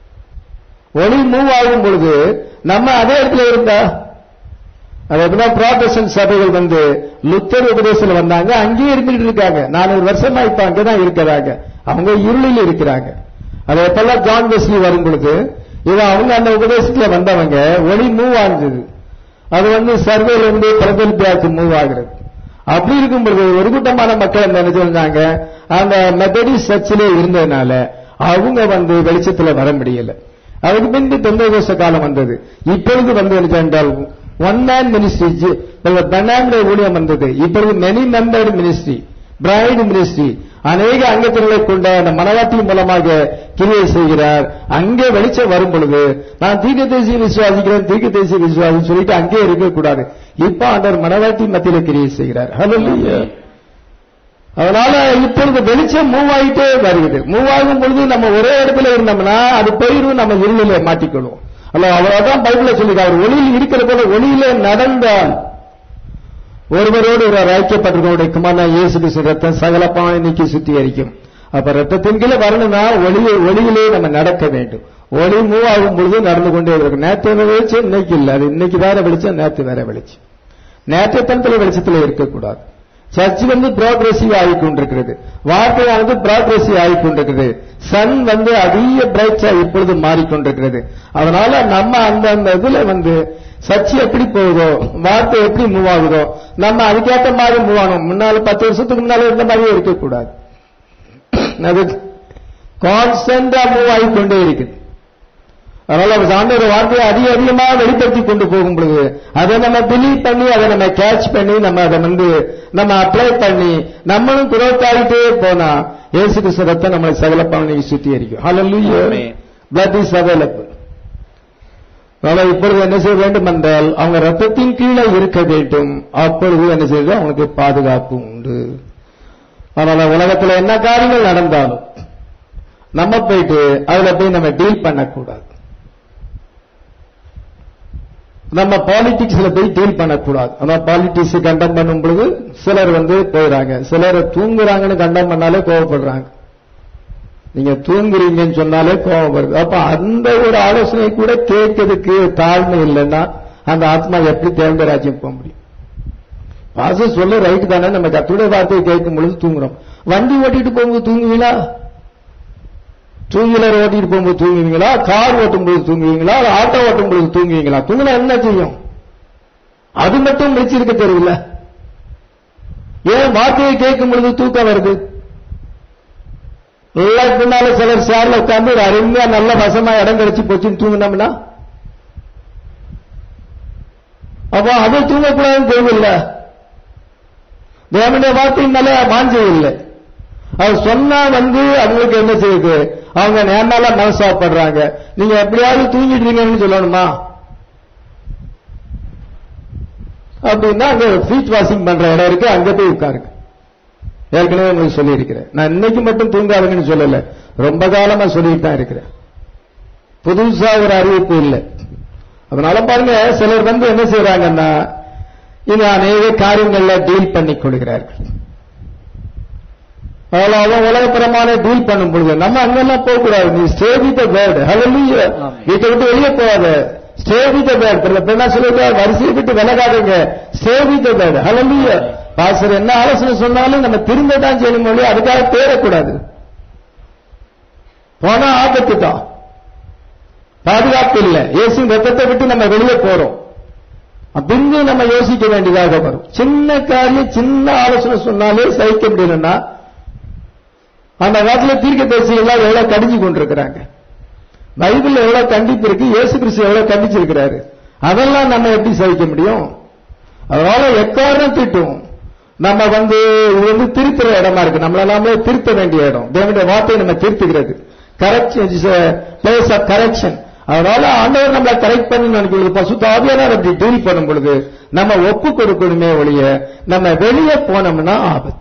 Speaker 1: ஒளி மூவ் ஆகும் பொழுது நம்ம அதே இடத்துல இருந்தா அது எப்படின்னா ப்ராட்டஸ்டன்ட் சபைகள் வந்து லுத்தர் உபதேசத்துல வந்தாங்க அங்கேயே இருந்துட்டு இருக்காங்க நானூறு வருஷமா இப்ப அங்கதான் இருக்கிறாங்க அவங்க இருளில் இருக்கிறாங்க அது எப்பெல்லாம் ஜான் வெஸ்லி வரும் பொழுது இவன் அவங்க அந்த உபதேசத்துல வந்தவங்க ஒளி மூவ் ஆகுது அது வந்து சர்வேல இருந்து பிரகல்பியாவுக்கு மூவ் ஆகுறது அப்படி இருக்கும் பொழுது ஒரு கூட்டமான மக்கள் என்ன நினைச்சிருந்தாங்க அந்த மெத்தடிஸ்ட் சர்ச்சிலே இருந்ததுனால அவங்க வந்து வெளிச்சத்துல வர முடியல அதுக்கு பின்பு தொந்தரகோச காலம் வந்தது இப்பொழுது வந்து என்ன என்றால் ஒன் மேன் மினிஸ்ட்ரி பெண்ணாண்ட ஊழியம் வந்தது இப்பொழுது many membered ministry bride ministry அநேக அங்கத்தினர்களை கொண்ட அந்த மனவாட்டி மூலமாக கிரியை செய்கிறார் அங்கே வெளிச்சம் வரும் பொழுது நான் தீர்க்க தேசிய விசுவாசிக்கிறேன் தீர்க்க தேசிய விசுவாசி சொல்லிட்டு அங்கே இருக்கக்கூடாது இப்ப ஆண்டவர் மனவாட்டி மத்தியில கிரியை செய்கிறார் ஹalleluya அதனால இப்பொழுது வெளிச்சம் மூவ் ஆகிட்டே வருகிறது மூவ் ஆகும் பொழுது நம்ம ஒரே இடத்துல இருந்தோம்னா அது போயிடும் நம்ம இருளில மாட்டிக்கொள்வோம் அல்ல அவர்தான் பைபிள்ல சொல்லிருக்கார் அவர் ஒளியில் இருக்கிற போல ஒளியிலே நடந்தால் ஒருவரோடு ஒரு ஐக்கியப்பட்டிருக்கோடைய குமாரனா இயேசு கிறிஸ்து ரத்தம் சகல பானை நீக்கி சுத்திகரிக்கும் அப்ப ரத்தத்தின் கீழே வரணும்னா ஒளியை ஒளியிலே நம்ம நடக்க வேண்டும் ஒளி மூவ் ஆகும் பொழுது நடந்து கொண்டே இருக்கும் நேற்று வெளிச்சம் இன்னைக்கு இல்ல அது இன்னைக்கு வேற வெளிச்சம் நேற்று வேற வெளிச்சம் நேற்று தனத்துல வெளிச்சத்துல இருக்கக்கூடாது சர்ச் வந்து ப்ராக்ரெசிவ் ஆகிக் கொண்டிருக்கிறது வார்த்தையானது ப்ராக்ரெசிவ் ஆகிக் கொண்டிருக்கிறது சன் வந்து அதிக பிரைட்ஸா இப்பொழுது மாறிக்கொண்டிருக்கிறது அதனால நம்ம அந்த அந்த இதுல வந்து சர்ச் எப்படி போகுதோ வார்த்தை எப்படி மூவ் ஆகுதோ நம்ம அதுக்கேற்ற மாதிரி மூவ் ஆகணும் முன்னால பத்து வருஷத்துக்கு முன்னால இருந்த மாதிரியே இருக்கக்கூடாது அது கான்ஸ்டன்டா மூவ் ஆகிக்கொண்டே இருக்குது அதனால அவர் ஆண்டவர் வார்த்தையை அதிக அதிகமாக வெளிப்படுத்தி கொண்டு போகும் பொழுது அதை நம்ம பிலீவ் பண்ணி அதை நம்ம கேட்ச் பண்ணி நம்ம அதை வந்து நம்ம அப்ளை பண்ணி நம்மளும் குரோத்தாகிட்டே போனா இயேசு கிறிஸ்து ரத்தம் நம்மளை சகல பாவனையை சுத்திகரிக்கும் ஹalleluya
Speaker 2: Amen.
Speaker 1: blood is available அதனால இப்பொழுது என்ன செய்ய வேண்டும் என்றால் அவங்க ரத்தத்தின் கீழே இருக்க வேண்டும் அப்பொழுது என்ன செய்யுது அவனுக்கு பாதுகாப்பு உண்டு அதனால உலகத்துல என்ன காரியங்கள் நடந்தாலும் நம்ம போயிட்டு அதுல போய் நம்ம டீல் பண்ணக்கூடாது நம்ம பாலிடிக்ஸ்ல போய் டீல் பண்ணக்கூடாது ஆனா பாலிடிக்ஸ் கண்டம் பண்ணும் பொழுது சிலர் வந்து போயிடுறாங்க சிலர் தூங்குறாங்கன்னு கண்டம் பண்ணாலே கோவப்படுறாங்க நீங்க தூங்குறீங்கன்னு சொன்னாலே கோபம் வருது அப்ப அந்த ஒரு ஆலோசனை கூட கேட்கறதுக்கு தாழ்மை இல்லைன்னா அந்த ஆத்மா எப்படி தேர்ந்த ராஜ்யம் போக முடியும் பாச சொல்ல ரைட்டு தானே நம்ம கத்துடைய வார்த்தையை கேட்கும் பொழுது தூங்குறோம் வண்டி ஓட்டிட்டு போகும்போது தூங்குவீங்களா டூ வீலர் ஓட்டிட்டு போகும்போது தூங்குவீங்களா கார் ஓட்டும் போது தூங்குவீங்களா இல்ல ஆட்டோ ஓட்டும் பொழுது தூங்குவீங்களா தூங்கினா என்ன செய்யும் அது மட்டும் முடிச்சிருக்க தெரியல ஏன் வார்த்தையை கேட்கும் பொழுது தூக்கம் வருது எல்லாம் பின்னால சிலர் சேர்ல உட்கார்ந்து ஒரு அருமையா நல்ல வசமா இடம் கிடைச்சு போச்சுன்னு தூங்கினோம்னா அப்போ அது தூங்கக்கூடாதுன்னு தெரியல தேவனுடைய வார்த்தையின் மேல வாஞ்சை இல்லை அவர் சொன்னா வந்து அவங்களுக்கு என்ன செய்யுது அவங்க நேர்னால மனசாப்படுறாங்க நீங்க எப்படியாவது தூங்கிடுறீங்கன்னு சொல்லணுமா அப்படின்னா அங்க ஃபீட் வாஷிங் பண்ற இடம் இருக்கு அங்க போய் உட்காருங்க ஏற்கனவே உங்களுக்கு சொல்லி இருக்கிறேன் நான் இன்னைக்கு மட்டும் தூங்காதுங்கன்னு சொல்லல ரொம்ப காலமா சொல்லிட்டு தான் இருக்கிறேன் புதுசா ஒரு அறிவிப்பு இல்லை அதனால பாருங்க சிலர் வந்து என்ன செய்யறாங்கன்னா இது அநேக காரியங்கள்ல டீல் பண்ணி கொள்கிறார்கள் அவ்வளவு உலகப்புறமான டீல் பண்ணும் பொழுது நம்ம அங்கெல்லாம் போக கூடாது நீ stay with word hallelujah
Speaker 2: amen.
Speaker 1: வீட்டை விட்டு வெளியே போகாத ஸ்டே வித் வேர்டு இப்ப என்ன சொல்லுங்க வரிசையை விட்டு விலகாதீங்க stay with word hallelujah pastor என்ன ஆலோசனை சொன்னாலும் நம்ம திரும்ப தான் செய்யணும் மொழி அதுக்காக தேடக்கூடாது போனா ஆபத்து தான் பாதுகாப்பு இல்லை இயேசு ரத்தத்தை விட்டு நம்ம வெளியே போறோம் அப்படின்னு நம்ம யோசிக்க வேண்டியதாக வரும் சின்ன காரியம் சின்ன ஆலோசனை சொன்னாலே சகிக்க முடியலன்னா அந்த காலத்துல தீர்க்க தரிசிகள் எவ்வளவு கடிஞ்சு கொண்டிருக்கிறாங்க பைபிள்ல எவ்வளவு கண்டிப்பு இருக்கு இயேசு கிறிஸ்து எவ்வளவு கண்டிச்சிருக்கிறாரு அதெல்லாம் நம்ம எப்படி சகிக்க முடியும் அதனால எக்காரணம் திட்டும் நம்ம வந்து இது வந்து திருத்துற இடமா இருக்கு நம்மள நாமளே திருத்த வேண்டிய இடம் தேவனுடைய வார்த்தையை நம்ம திருத்துகிறது கரெக்ஷன் பிளேஸ் ஆஃப் கரெக்ஷன் அதனால ஆண்டவர் நம்மளை கரெக்ட் பண்ணி நினைக்கிறது பசுத்த ஆவியானவர் அப்படி டீல் பண்ணும் பொழுது நம்ம ஒப்பு கொடுக்கணுமே ஒழிய நம்ம வெளியே போனோம்னா ஆபத்து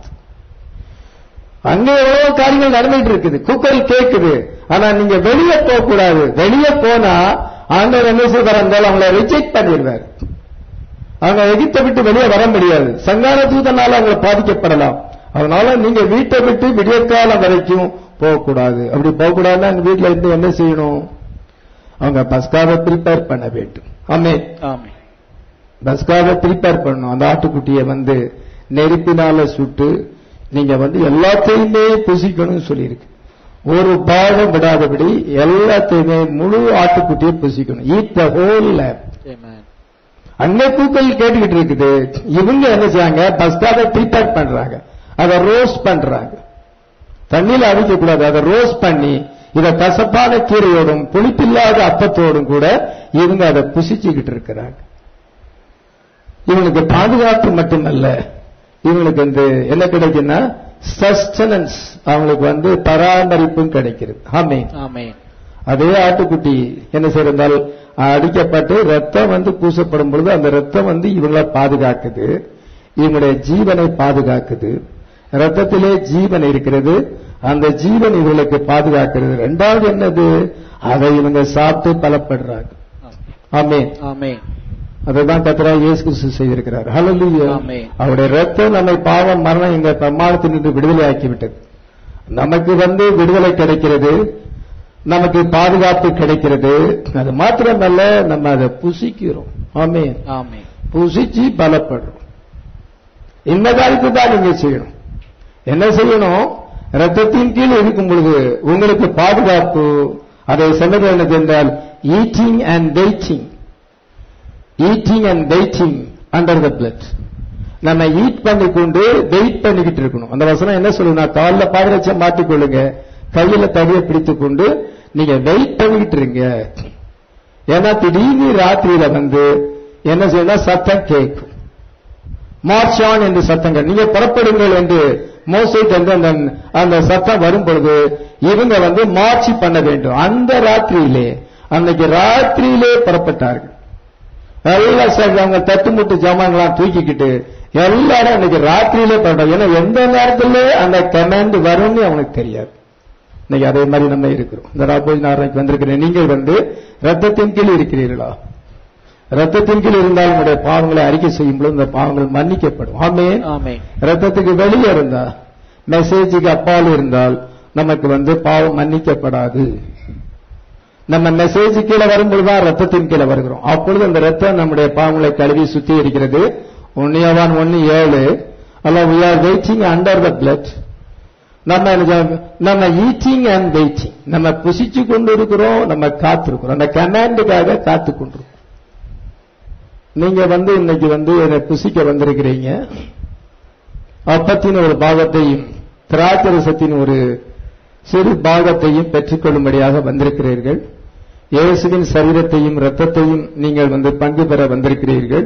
Speaker 1: அங்க எவ்வளவு காரியங்கள் நடந்துட்டு இருக்குது குக்கல் கேக்குது ஆனா நீங்க வெளியே போக கூடாது வெளியே போனா ஆண்டவர் என்ன செய்வார் இருந்தாலும் அவங்கள ரிஜெக்ட் பண்ணிடுவார் அவங்க எகிப்தை விட்டு வெளியே வர முடியாது சங்கார தூதனால அவங்க பாதிக்கப்படலாம் அதனால நீங்க வீட்டை விட்டு விடியற்காலம் வரைக்கும் போகக்கூடாது அப்படி போகக்கூடாதுன்னா அந்த வீட்டுல இருந்து என்ன செய்யணும் அவங்க பஸ்காவை ப்ரிப்பேர் பண்ண வேண்டும் ஆமே
Speaker 2: ஆமென்
Speaker 1: பஸ்காவை ப்ரிப்பேர் பண்ணணும் அந்த ஆட்டுக்குட்டியை வந்து நெருப்பினால சுட்டு நீங்க வந்து எல்லாத்தையுமே புசிக்கணும்னு சொல்லியிருக்கு ஒரு பாகம் விடாதபடி எல்லாத்தையுமே முழு ஆட்டுக்குட்டியை புசிக்கணும் ஈட் த ஹோல்
Speaker 2: Amen.
Speaker 1: அன்னை பூக்கள் கேட்டுக்கிட்டு இருக்குது இவங்க என்ன செய்றாங்க பஸ்காவை ப்ரிப்பேர் பண்றாங்க அதை ரோஸ்ட் பண்றாங்க தண்ணியில அவிக்க கூடாது அதை ரோஸ்ட் பண்ணி இத கசப்பான கீரையோடும் புளிப்பில்லாத அப்பத்தோடும் கூட இவங்க அதை புசிச்சுக்கிட்டு இருக்கிறாங்க இவங்களுக்கு பாதுகாப்பு மட்டுமல்ல இவங்களுக்கு வந்து என்ன கிடைக்குன்னா சஸ்டனன்ஸ் அவங்களுக்கு வந்து பராமரிப்பும் கிடைக்கிறது ஆமே
Speaker 2: ஆமென்
Speaker 1: அதே ஆட்டுக்குட்டி என்ன செய்யறால் அடிக்கப்பட்டு ரத்தம் வந்து பூசப்படும் பொழுது அந்த ரத்தம் வந்து இவங்களை பாதுகாக்குது இவங்களுடைய ஜீவனை பாதுகாக்குது ரத்தத்திலே ஜீவன் இருக்கிறது அந்த ஜீவன் இவங்களுக்கு பாதுகாக்கிறது ரெண்டாவது என்னது அதை இவங்க சாப்பிட்டு பலப்படுறாங்க ஆமென்
Speaker 2: ஆமென்
Speaker 1: அதுதான் கத்தரா இயேசு கிறிஸ்து செய்திருக்கிறார் ஹalleluya
Speaker 2: ஆமென்.
Speaker 1: அவருடைய ரத்தம் நம்மை பாவம் மரணம் எங்க பிரமாணத்தினின்று விடுதலை ஆக்கிவிட்டது நமக்கு வந்து விடுதலை கிடைக்கிறது நமக்கு பாதுகாப்பு கிடைக்கிறது அது மாத்திரமல்ல நம்ம அதை புசிக்கிறோம் ஆமென்
Speaker 2: ஆமென்
Speaker 1: புசிச்சு பலப்படுறோம் இந்த காரியத்தை தான் நீங்க செய்யணும் என்ன செய்யணும் ரத்தத்தின் கீழ் இருக்கும் பொழுது உங்களுக்கு பாதுகாப்பு அதை சொன்னது என்னது என்றால் eating and waiting eating and waiting under the blood நம்ம ஈட் பண்ணிக்கொண்டு வெயிட் பண்ணிக்கிட்டு இருக்கணும் அந்த வசனம் என்ன சொல்லுனா கால்ல பாதரட்சம் மாட்டிக்கொள்ளுங்க கையில தடியை பிடித்துக் கொண்டு நீங்க வெயிட் பண்ணிக்கிட்டு இருங்க ஏன்னா திடீர்னு ராத்திரியில வந்து என்ன செய்யணும் சத்தம் கேட்கும் மார்ச் ஆன் என்று சத்தங்கள் நீங்க புறப்படுங்கள் என்று மோசைக்கு வந்து அந்த அந்த சத்தம் வரும் பொழுது இவங்க வந்து மார்ச் பண்ண வேண்டும் அந்த ராத்திரியிலே அன்னைக்கு ராத்திரியிலே புறப்பட்டார்கள் எல்லாம் சரி அவங்க தட்டு முட்டு ஜாமான்களாம் தூக்கிக்கிட்டு எல்லாரும் இன்னைக்கு ராத்திரியிலே புறப்பட்டாங்க ஏன்னா எந்த நேரத்துல அந்த கமாண்ட் வரும்னு அவனுக்கு தெரியாது இன்னைக்கு அதே மாதிரி நம்ம இருக்கிறோம் இந்த ராபோஜ் நாராயணக்கு வந்திருக்கிறேன் நீங்கள் வந்து ரத்தத்தின் கீழ் இருக்கிறீர்களா ரத்தத்தின் கீழ் இருந்தால் உங்களுடைய பாவங்களை அறிக்கை செய்யும் பொழுது இந்த பாவங்கள் மன்னிக்கப்படும் ஆமென்
Speaker 2: ஆமென்
Speaker 1: ரத்தத்துக்கு வெளியே இருந்தா மெசேஜுக்கு அப்பால் இருந்தால் நமக்கு வந்து பாவம் மன்னிக்கப்படாது நம்ம மெசேஜ் கீழே வரும்பொழுதுதான் ரத்தத்தின் கீழே வருகிறோம் அப்பொழுது அந்த ரத்தம் நம்முடைய பாவங்களை கழுவி சுத்தி இருக்கிறது ஒன்னியவான் ஒன்னு ஏழு அல்ல we are waiting under the blood நம்ம என்ன செய்யணும்? நம்ம ஈட்டிங் அண்ட் வெயிட்டிங் நம்ம புசிச்சு கொண்டு இருக்கிறோம் நம்ம காத்திருக்கிறோம் அந்த கமாண்டுக்காக காத்து கொண்டிருக்கோம் நீங்க வந்து இன்னைக்கு வந்து என்னை புசிக்க வந்திருக்கிறீங்க அப்பத்தின் ஒரு பாகத்தையும் திராட்சரசத்தின் ஒரு சிறு பாகத்தையும் பெற்றுக்கொள்ளும்படியாக வந்திருக்கிறீர்கள் இயேசுவின் சரீரத்தையும் இரத்தத்தையும் நீங்கள் வந்து பங்கு பெற வந்திருக்கிறீர்கள்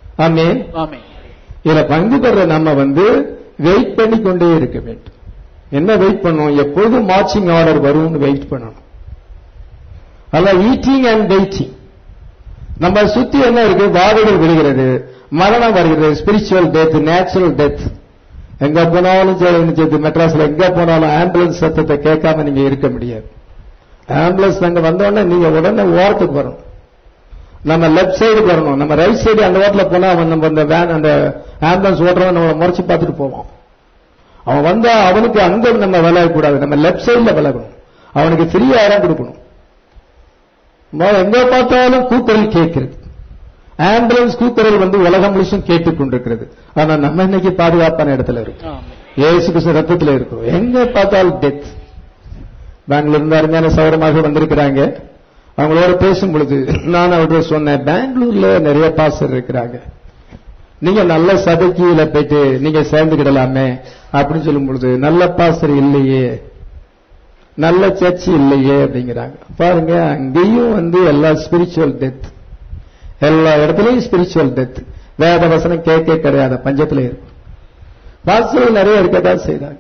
Speaker 1: ஆமென்
Speaker 2: ஆமென்
Speaker 1: இதுல பங்கு பெற நம்ம வந்து வெயிட் பண்ணி கொண்டே இருக்க வேண்டும் என்ன வெயிட் பண்ணணும் எப்பொழுதும் மார்ச்சிங் ஆர்டர் வரும்னு வெயிட் பண்ணணும் அல்ல ஈட்டிங் அண்ட் வெயிட்டிங் நம்ம சுத்தி என்ன இருக்கு வாதைகள் விழுகிறது மரணம் வருகிறது ஸ்பிரிச்சுவல் டெத் நேச்சுரல் டெத் எங்க போனாலும் சரி, மெட்ராஸ்ல எங்க போனாலும் ஆம்புலன்ஸ் சத்தத்தை கேட்காம நீங்க இருக்க முடியாது ஆம்புலன்ஸ் அங்க வந்தோடனே நீங்க உடனே ஓரத்துக்கு வரணும் நம்ம லெஃப்ட் சைடு வரணும் நம்ம ரைட் சைடு அந்த ஓட்டில் போனா அவன் நம்ம அந்த வேன் அந்த ஆம்புலன்ஸ் ஓட்டுறவன் நம்ம முறைச்சு பார்த்துட்டு போவான் அவன் வந்தா அவனுக்கு அங்க நம்ம விலகக்கூடாது நம்ம லெஃப்ட் சைடுல விலகணும் அவனுக்கு ஃப்ரீயா இடம் கொடுக்கணும் மொ- எங்க பார்த்தாலும் கூக்குரல் கேட்கிறது ஆம்புலன்ஸ் கூக்குரல் வந்து உலகம் முழுசும் கேட்டுக் கொண்டிருக்கிறது ஆனா நம்ம இன்னைக்கு பாதுகாப்பான இடத்துல இருக்கோம் ஏசு கிறிஸ்து ரத்தத்துல இருக்கும் எங்க பார்த்தாலும் டெத் பெங்களூர் இருந்து அருமையான சௌரமாக வந்திருக்கிறாங்க அவங்களோட பேசும் பொழுது நான் அவர்கிட்ட சொன்னேன் பெங்களூர்ல நிறைய பாஸ்டர் இருக்கிறாங்க நீங்க நல்ல சபைக்குல போயிட்டு நீங்க சேர்ந்துக்கிடலாமே அப்படின்னு சொல்லும் பொழுது நல்ல பாஸ்டர் இல்லையே நல்ல சர்ச் இல்லையே அப்படிங்கிறாங்க பாருங்க அங்கேயும் வந்து எல்லா ஸ்பிரிச்சுவல் டெத் எல்லா இடத்துலயும் ஸ்பிரிச்சுவல் டெத் வேத வசனம் கேட்க கிடையாது பஞ்சத்துல இருக்கும் பாஸ்டர்கள் நிறைய இருக்கதான் செய்றாங்க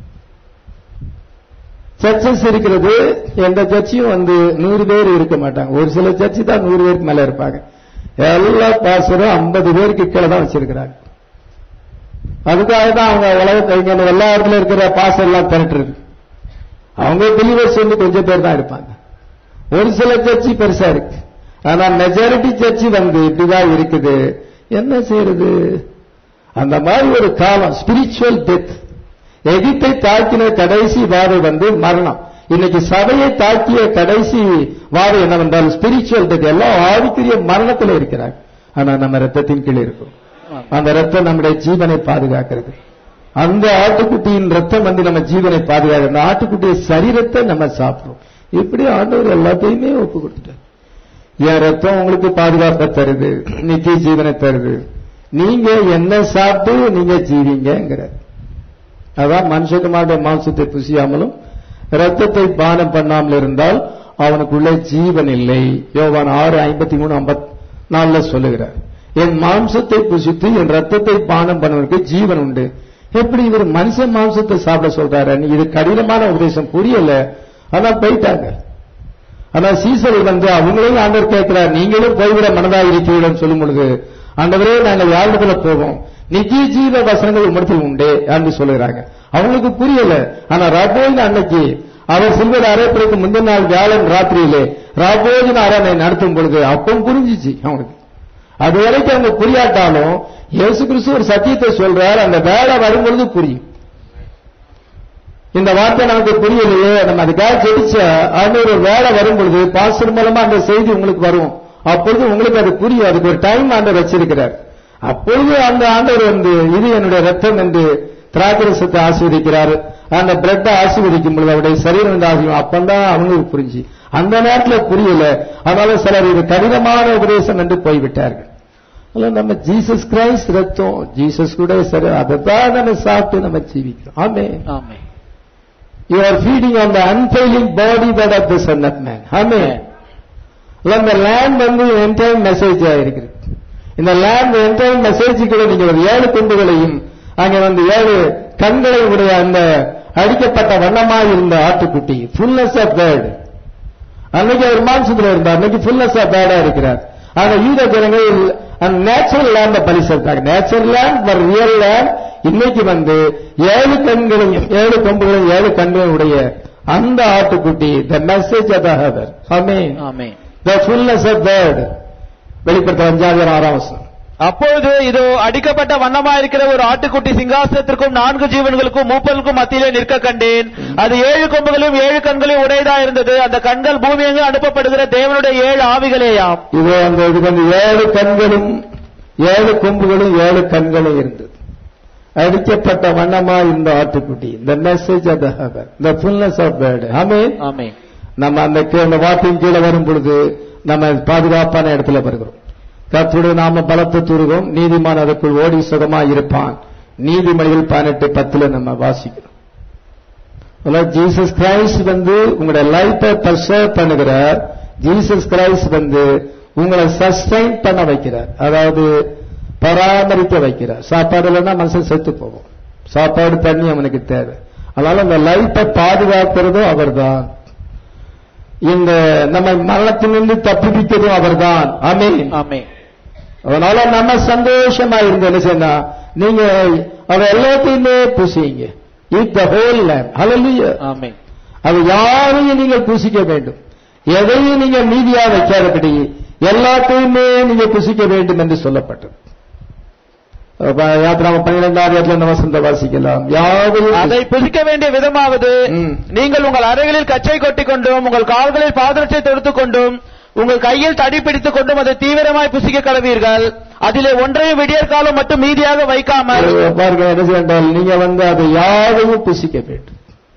Speaker 1: சர்ச்சஸ் இருக்கிறது எந்த சர்ச்சையும் வந்து நூறு பேர் இருக்க மாட்டாங்க ஒரு சில சர்ச்சு தான் நூறு பேருக்கு மேல இருப்பாங்க எல்லா பாஸ்டரும் ஐம்பது பேருக்கு கீழே தான் வச்சிருக்கிறாங்க அதுக்காக தான் அவங்க உலகத்தை இங்க எல்லா இடத்துல இருக்கிற பாஸ்டர் எல்லாம் திரட்டுறது அவங்க பிலிவர்ஸ் வந்து கொஞ்சம் பேர் தான் இருப்பாங்க ஒரு சில சர்ச்சு பெருசா இருக்கு ஆனா மெஜாரிட்டி சர்ச்சு வந்து இப்படிதான் இருக்குது என்ன செய்யறது அந்த மாதிரி ஒரு காலம் ஸ்பிரிச்சுவல் டெத் எகிப்தை தாக்கின கடைசி வாதை வந்து மரணம் இன்னைக்கு சபையை தாக்கிய கடைசி வாதை என்னவென்றால் ஸ்பிரிச்சுவல் டெத் எல்லாம் ஆவிக்குரிய மரணத்தில் இருக்கிறாங்க ஆனா நம்ம ரத்தத்தின் கீழ் இருக்கும் அந்த ரத்தம் நம்முடைய ஜீவனை பாதுகாக்கிறது அந்த ஆட்டுக்குட்டியின் ரத்தம் வந்து நம்ம ஜீவனை பாதுகாக்கிறது அந்த ஆட்டுக்குட்டிய சரீரத்தை நம்ம சாப்பிடுறோம் இப்படி ஆண்டவர் எல்லாத்தையுமே ஒப்பு கொடுத்துட்டார் என் ரத்தம் உங்களுக்கு பாதுகாப்பை தருது நித்திய ஜீவனை தருது நீங்க என்ன சாப்பிட்டு நீங்க ஜீவிங்கிறார் அதான் மனுஷகுமாருடைய மாംசத்தை புசியாமலும் ரத்தத்தை பானம் பண்ணாமல் இருந்தால் அவனுக்குள்ளே ஜீவன் இல்லை யோவான் ஆறு ஐம்பத்தி மூணு ஐம்பத்தி நாலுல சொல்லுகிறார் என் மாம்சத்தை புசித்து என் ரத்தத்தை பானம் பண்ணுவதற்கு ஜீவன் உண்டு எப்படி இவர் மனுஷ மாம்சத்தை சாப்பிட சொல்றாரு இது கடினமான உபதேசம் புரியல ஆனா போயிட்டாங்க ஆனா சீசர் வந்து அவங்களையும் ஆண்டவர் கேட்கிறார் நீங்களும் போய்விட மனதாக இருக்கிறீர்கள் சொல்லும் பொழுது ஆண்டவரே நாங்கள் யாரிடத்துல போவோம் நித்திய ஜீவ வசனங்கள் உம்மிடத்தில் உண்டு என்று சொல்லுகிறாங்க அவங்களுக்கு புரியல ஆனா ரபோஜன் அன்னைக்கு அவர் சில்வர் அரைப்பிற்கு முந்தின நாள் வியாழன் ராத்திரியிலே ரபோஜன் அரணை நடத்தும் பொழுது அப்பவும் புரிஞ்சிச்சு அவனுக்கு அது வரைக்கும் அவங்க புரியாட்டாலும் இயேசு கிறிஸ்து ஒரு சத்தியத்தை சொல்றார் அந்த வேலை வரும்பொழுது புரியும் இந்த வார்த்தை நமக்கு புரியலையே நம்ம அதுக்காக ஜெபிச்ச ஆண்டவர் ஒரு வேலை வரும் பொழுது பாஸ்டர் மூலமா அந்த செய்தி உங்களுக்கு வரும் அப்பொழுது உங்களுக்கு அது புரியும் அதுக்கு ஒரு டைம் ஆண்டவர் வச்சிருக்கிறார் அப்பொழுது அந்த ஆண்டவர் வந்து இது என்னுடைய ரத்தம் என்று திராட்சரசத்தை ஆசீர்வதிக்கிறார் அந்த பிரெட்டை ஆசீர்வதிக்கும் பொழுது அவருடைய சரீரம் என்று ஆசீர்வம் அப்பந்தான் அவங்களுக்கு புரிஞ்சு அந்த நேரத்தில் புரியல அதனால சிலர் இது கடினமான உபதேசம் என்று போய்விட்டார்கள் அல்ல நம்ம ஜீசஸ் கிரைஸ்ட் ரத்தம் ஜீசஸ் கூட சரி அதை தான் நம்ம சாப்பிட்டு நம்ம ஜீவிக்கிறோம் ஆமே
Speaker 2: ஆமே
Speaker 1: You are feeding on the unfailing body that of the Son of Man. Amen. இந்த லேண்ட் வந்து என்டைம் மெசேஜ் இருக்குது இந்த லேண்ட் என்டைம் மெசேஜுக்குள்ள நீங்க ஒரு ஏழு குண்டுகளையும் அங்க வந்து ஏழு கண்களை உடைய அந்த அடிக்கப்பட்ட வண்ணமாய் இருந்த ஆட்டுக்குட்டி ஃபுல்னஸ் ஆஃப் பேர்டு அன்னைக்கு அவர் மாம்சத்தில் இருந்தார் அன்னைக்கு ஃபுல்னஸ் ஆஃப் பேர்டா இருக்கிறார் ஆனா யூத ஜனங்கள் அந்த நேச்சுரல் லேண்ட பலி செலுத்தாங்க நேச்சுரல் லேண்ட் பர் ரியல் லேண்ட் இன்னைக்கு வந்து ஏழு கண்களையும் ஏழு கொம்புகளையும் ஏழு கண்களையும் உடைய அந்த ஆட்டுக்குட்டி the message of the hour amen
Speaker 2: ஆமே
Speaker 1: த ஃபுல்னஸ் ஆஃப் பேர்டு வெளிப்படுத்த அஞ்சாவது ஆறாம் வசனம்
Speaker 2: அப்பொழுது இதோ அடிக்கப்பட்ட வண்ணமா இருக்கிற ஒரு ஆட்டுக்குட்டி சிங்காசனத்திற்கும் நான்கு ஜீவன்களுக்கும் மூப்பலுக்கும் மத்தியிலே நிற்க கண்டேன் அது ஏழு கொம்புகளையும் ஏழு கண்களையும் உடையதா இருந்தது அந்த கண்கள் பூமியெங்கு அனுப்பப்படுகிற தேவனுடைய ஏழு ஆவிகளேயாம்
Speaker 1: இது அந்த இதுக்கு வந்து ஏழு கண்களும் ஏழு கொம்புகளும் ஏழு கண்களும் இருந்தது அடிக்கப்பட்ட வண்ணமா இந்த ஆட்டுக்குட்டி இந்த message of the hour the fullness of bird amen
Speaker 2: ஆமே
Speaker 1: நம்ம அந்த கீழே அந்த வார்த்தையின் கீழே வரும் பொழுது நம்ம பாதுகாப்பான இடத்துல வருகிறோம் கர்த்தருடைய நாம பலத்தை தூருகிறோம் நீதிமான் அதற்குள் ஓடி சுகமா இருப்பான் நீதிமொழிகள் பதினெட்டு பத்துல நம்ம வாசிக்கிறோம் ஜீசஸ் கிரைஸ்ட் வந்து உங்களுடைய லைஃபை பர்சர்வ் பண்ணுகிறார் ஜீசஸ் கிரைஸ்ட் வந்து உங்களை சஸ்டைன் பண்ண வைக்கிறார் அதாவது பராமரிக்க வைக்கிறார் சாப்பாடு இல்லைன்னா மனுஷன் செத்து போகும் சாப்பாடு தண்ணி அவனுக்கு தேவை அதனால இந்த லைட்டை பாதுகாக்கிறதும் அவர்தான் இந்த நம்ம மரணத்திலிருந்து தப்புவித்ததும் அவர்தான் ஆமென்
Speaker 2: ஆமென்
Speaker 1: அதனால நம்ம சந்தோஷமா இருந்து என்ன செய்யணும் நீங்க அவ எல்லாத்தையுமே புசிங்க இட் த ஹோல் லேம் ஹalleluya
Speaker 2: ஆமென்
Speaker 1: அது யாரையும் நீங்கள் புசிக்க வேண்டும் எதையும் நீங்க மீதியா வைக்காதபடி எல்லாத்தையுமே நீங்க புசிக்க வேண்டும் என்று சொல்லப்பட்டது அப்ப யாத்திராம பன்னிரெண்டாவது இடத்துல நம்ம வசந்த வாசிக்கலாம் யாவையும்
Speaker 2: அதை புசிக்க வேண்டிய விதமாவது
Speaker 1: ம்.
Speaker 2: நீங்கள் உங்கள் அறைகளில் கச்சை கொட்டிக் கொண்டும் உங்கள் கால்களில் பாதரட்சை தொடுத்துக் கொண்டும் உங்கள் கையில் தடி பிடித்துக் கொண்டும் அதை தீவிரமாய் புசிக்க கடவீர்கள் அதிலே ஒன்றையும் விடியற் காலம் மட்டும் மீதியாக வைக்காமல்
Speaker 1: பாருங்க என்ன செய்யண்டால் நீங்க வந்து அதை யாவையும் புசிக்க வேண்டும்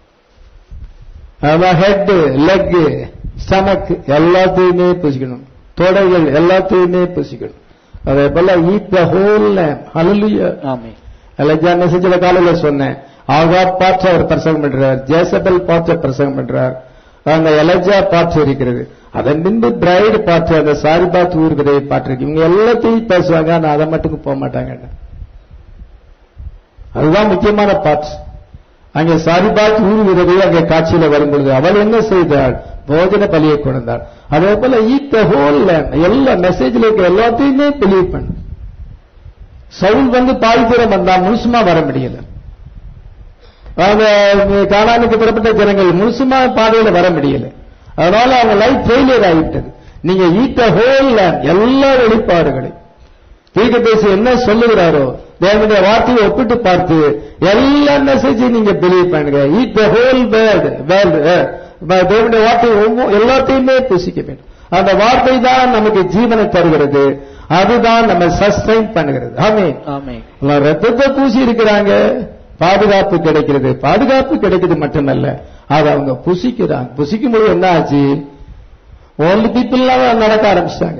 Speaker 1: அதான் ஹெட் லெக் ஸ்டமக் எல்லாத்தையுமே புசிக்கணும் தொடைகள் எல்லாத்தையுமே புசிக்கணும் அதே போல ஈட் த ஹோல் லேம் ஹalleluya
Speaker 2: ஆமென்
Speaker 1: அலஜா மெசேஜ்ல காலையில சொன்னேன் ஆகா பாற்ற அவர் பிரசங்கம் பண்றார் ஜேசபல் பாற்ற பிரசங்கம் பண்றார் அந்த எலஜா பாற்று இருக்கிறது அதன் பின்பு பிரைடு பாற்று அந்த சாரி பாத் ஊர்கிறதை பாட்டு இருக்கு இவங்க எல்லாத்தையும் பேசுவாங்க ஆனா அதை மட்டும் போக மாட்டாங்க அதுதான் முக்கியமான பாட்டு அங்கே சாரி பாத் ஊறுகிறது அங்கே காட்சியில வரும் பொழுது அவள் என்ன செய்தாள் போஜன பலியை கொண்டாள் அதே போல ஈட் த ஹோல் எல்லா மெசேஜ்ல இருக்க எல்லாத்தையுமே பிலீவ் பண்ணு சவுல் வந்து பாதி தூரம் வந்தா முழுசுமா வர முடியல அவங்க காணானுக்கு புறப்பட்ட ஜனங்கள் முழுசுமா பாதையில வர முடியல அதனால அவங்க லைஃப் ஃபெயிலியர் ஆகிட்டது நீங்க ஈட்ட ஹோல் எல்லா வெளிப்பாடுகளையும் தீர்க்க பேசி என்ன சொல்லுகிறாரோ தேவனுடைய வார்த்தையை ஒப்பிட்டு பார்த்து எல்லா மெசேஜையும் நீங்க பிலீவ் பண்ணுங்க eat the whole world world தேவனுடைய வார்த்தை ஒவ்வொரு எல்லாத்தையுமே புசிக்க வேண்டும் அந்த வார்த்தை தான் நமக்கு ஜீவனை தருகிறது அதுதான் நம்ம சஸ்டைன் பண்ணுகிறது ஆமே
Speaker 2: ஆமென்
Speaker 1: ரத்தத்தை பூசி இருக்கிறாங்க பாதுகாப்பு கிடைக்கிறது பாதுகாப்பு கிடைக்கிறது மட்டுமல்ல அதை அவங்க புசிக்கிறாங்க புசிக்கும் போது என்ன ஆச்சு ஓல்டு பீப்புள் நடக்க ஆரம்பிச்சிட்டாங்க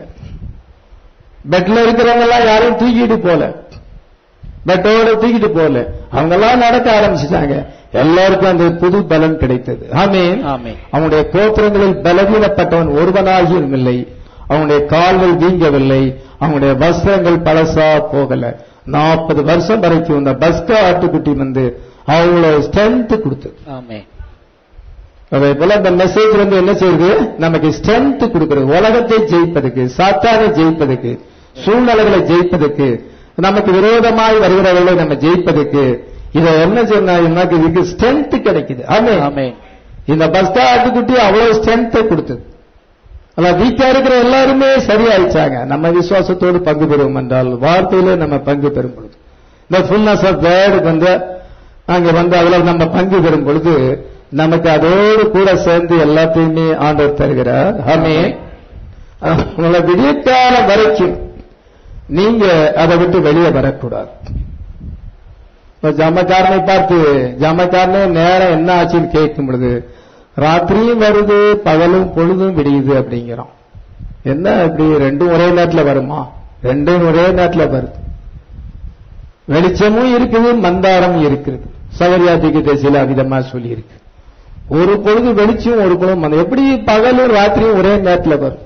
Speaker 1: பெட்ல இருக்கிறவங்க எல்லாம் யாரையும் தூக்கிட்டு போல பெட்டோட தூக்கிட்டு போல அவங்க எல்லாம் நடக்க ஆரம்பிச்சிட்டாங்க எல்லாருக்கும் அந்த புது பலன் கிடைத்தது ஆமீன்
Speaker 2: ஆமென்
Speaker 1: அவனுடைய கோத்திரங்களில் பலவீனப்பட்டவன் ஒருவனாகியும் இல்லை அவனுடைய கால்கள் வீங்கவில்லை அவனுடைய வஸ்திரங்கள் பழசா போகல நாற்பது வருஷம் வரைக்கும் இந்த பஸ்கா ஆட்டுக்குட்டி வந்து அவ்வளவு ஸ்ட்ரென்த் கொடுத்தது
Speaker 2: ஆமென்
Speaker 1: அதே போல இந்த மெசேஜ் வந்து என்ன செய்யுது நமக்கு ஸ்ட்ரென்த் கொடுக்கிறது உலகத்தை ஜெயிப்பதற்கு சாத்தானை ஜெயிப்பதற்கு சூழ்நிலைகளை ஜெயிப்பதற்கு நமக்கு விரோதமாய் வருகிறவர்களை நம்ம ஜெயிப்பதற்கு இதை என்ன சொன்னா நமக்கு இதுக்கு ஸ்ட்ரென்த் கிடைக்குது ஆமே
Speaker 2: ஆமென்
Speaker 1: இந்த பஸ்தா ஆட்டுக்குட்டி அவ்வளவு ஸ்ட்ரென்த்தை கொடுத்தது அதான் வீட்டா இருக்கிற எல்லாருமே சரியாயிச்சாங்க நம்ம விசுவாசத்தோடு பங்கு பெறுவோம் என்றால் வார்த்தையில நம்ம பங்கு பெறும் பொழுது இந்த ஃபுல்னஸ் ஆஃப் வேர்டுக்கு வந்து அங்க வந்து அதுல நம்ம பங்கு பெறும் பொழுது நமக்கு அதோடு கூட சேர்ந்து எல்லாத்தையுமே ஆண்டவர் தருகிறார் ஆமே உங்களை விடியற்காலம் வரைக்கும் நீங்க அதை விட்டு வெளியே வரக்கூடாது இப்ப ஜாமக்காரனை பார்த்து ஜாமக்காரனே நேரம் என்ன ஆச்சுன்னு கேட்கும் பொழுது ராத்திரியும் வருது பகலும் பொழுதும் விடியுது அப்படிங்கிறான் என்ன இப்படி ரெண்டும் ஒரே நேரத்தில் வருமா ரெண்டும் ஒரே நேரத்தில் வருது வெளிச்சமும் இருக்குது மந்தாரம் இருக்கிறது சகரியாத்திக்கு தேசியில விதமா சொல்லி இருக்கு ஒரு பொழுது வெளிச்சம் ஒரு பொழுது மந்தம் எப்படி பகலும் ராத்திரியும் ஒரே நேரத்தில் வரும்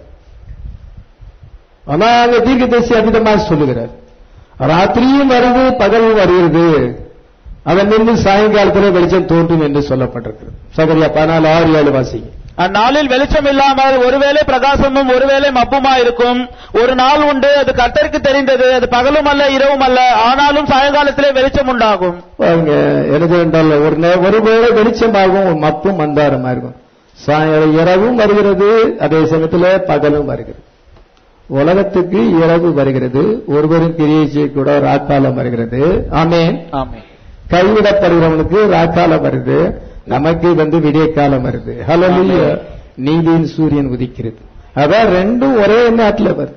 Speaker 1: ஆனா அங்க தீர்க்க தேசி அதிகமா சொல்லுகிறார் ராத்திரியும் வருது பகலும் வருகிறது அதன் நின்று சாயங்காலத்திலே வெளிச்சம் தோன்றும் என்று சொல்லப்பட்டிருக்கு சகரியா பதினாலு ஆறு ஏழு வாசிங்க
Speaker 2: அந்நாளில் வெளிச்சம் இல்லாமல் ஒருவேளை பிரகாசமும் ஒருவேளை மப்புமா இருக்கும் ஒரு நாள் உண்டு அது கர்த்தருக்கு தெரிந்தது அது பகலும் அல்ல இரவும் அல்ல ஆனாலும் சாயங்காலத்திலே வெளிச்சம் உண்டாகும்
Speaker 1: பாருங்க எனக்கு என்றால் ஒரு நே- ஒரு வேளை வெளிச்சமாகும் ஒரு மப்பும் மந்தாரமா இருக்கும் சாயங்காலம் இரவும் வருகிறது அதே சமயத்துல பகலும் வருகிறது உலகத்துக்கு இரவு வருகிறது ஒருவரும் கிரியை செய்யக்கூட ராக்காலம் வருகிறது ஆமென்
Speaker 2: ஆமென்
Speaker 1: கைவிடப்படுகிறவனுக்கு ராக்காலம் வருது நமக்கு வந்து விடிய காலம் வருது ஹalleluya நீதியின் சூரியன் உதிக்கிறது அதான் ரெண்டும் ஒரே நேரத்தில் வருது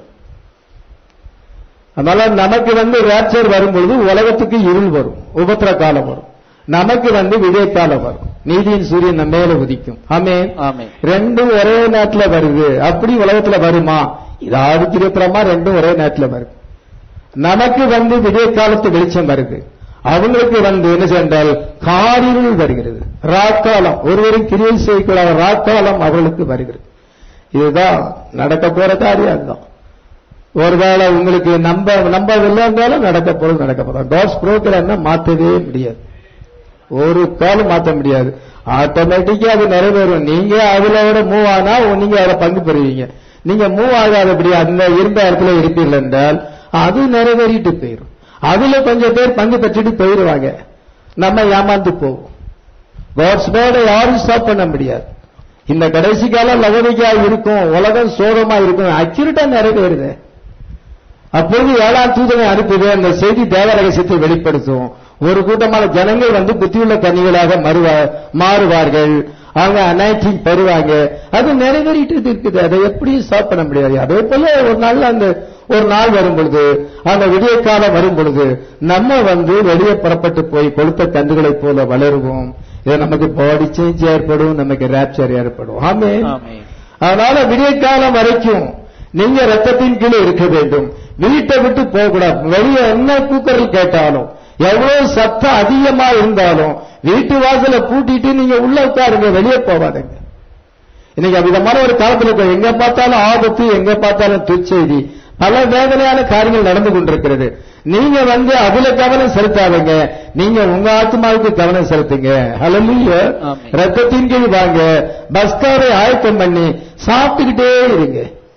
Speaker 1: அதனால நமக்கு வந்து ரேப்சர் வரும்பொழுது உலகத்துக்கு இருள் வரும் உபத்திர காலம் வரும் நமக்கு வந்து விடிய காலம் வரும் நீதியின் சூரியன் நம்ம மேல உதிக்கும் ஆமென்
Speaker 2: ஆமென்
Speaker 1: ரெண்டும் ஒரே நேரத்துல வருது அப்படி உலகத்துல வருமா இது ஆதிக்கிரமா ரெண்டும் ஒரே நேரத்துல வருது நமக்கு வந்து விடிய காலத்து வெளிச்சம் வருது அவங்களுக்கு வந்து என்ன சென்றால் காரிருள் வருகிறது ராக்காலம் ஒருவரும் கிரியை செய்யக்கூடாத ராக்காலம் அவர்களுக்கு வருகிறது இதுதான் நடக்க போற காரியம் அதுதான் ஒருவேளை உங்களுக்கு நம்ப நம்பவில்லை இருந்தாலும் நடக்க போறது நடக்க போறோம் காட்ஸ் புரோக்கர் என்ன மாத்தவே முடியாது ஒரு காலம் மாத்த முடியாது ஆட்டோமேட்டிக்கா அது நிறைவேறும் நீங்க அதுல விட மூவ் ஆனா நீங்க அதுல பங்கு பெறுவீங்க நீங்க மூவ் ஆகாதபடி அந்த இருந்த இடத்துல இருப்பீர்கள் என்றால் அது நிறைவேறிட்டு போயிடும் அதுல கொஞ்சம் பேர் பங்கு பெற்றுட்டு போயிடுவாங்க நம்ம ஏமாந்து போவோம் காட்ஸ் வேர்டை யாரும் ஸ்டாப் பண்ண முடியாது இந்த கடைசி காலம் லவனிக்கா இருக்கும் உலகம் சோகமா இருக்கும் அக்யூரேட்டா நிறைவேறுது அப்பொழுது ஏழாம் தூதனை அனுப்புது அந்த செய்தி தேவ ரகசியத்தை வெளிப்படுத்தும் ஒரு கூட்டமான ஜனங்கள் வந்து புத்தியுள்ள கன்னிகளாக மறுவா- மாறுவார்கள் அவங்க அனைத்தையும் பெறுவாங்க அது நிறைவேறிட்டு இருக்குது அதை எப்படியும் ஸ்டாப் பண்ண முடியாது அதே போல ஒரு நாள் அந்த ஒரு நாள் வரும் பொழுது அந்த விடிய காலம் வரும் பொழுது நம்ம வந்து வெளியே புறப்பட்டு போய் கொளுத்த கன்றுகளைப் போல வளருவோம் இது நமக்கு பாடி சேஞ்ச் ஏற்படும் நமக்கு ரேப்சர் ஏற்படும் ஆமே
Speaker 2: ஆமென்.
Speaker 1: அதனால விடிய காலம் வரைக்கும் நீங்க ரத்தத்தின் கீழே இருக்க வேண்டும் வீட்டை விட்டு போகக்கூடாது வெளியே என்ன கூக்குரல் கேட்டாலும் எவ்வளவு சத்தம் அதிகமா இருந்தாலும் வீட்டு வாசல பூட்டிட்டு நீங்க உள்ள உட்காருங்க வெளியே போவாதுங்க இன்னைக்கு அவ்விதமான ஒரு காலத்துல இருக்கு. எங்க பார்த்தாலும் ஆபத்து எங்க பார்த்தாலும் துச்செய்தி பல வேதனையான காரியங்கள் நடந்து கொண்டிருக்கிறது நீங்க வந்து அதுல கவனம் செலுத்தாதீங்க நீங்க உங்க ஆத்மாவுக்கு கவனம் செலுத்துங்க ஹalleluya
Speaker 2: ஆமென்.
Speaker 1: ரத்தத்தின் கீழ் வாங்க பஸ்காரை ஆயத்தம் பண்ணி சாப்பிட்டுக்கிட்டே இருங்க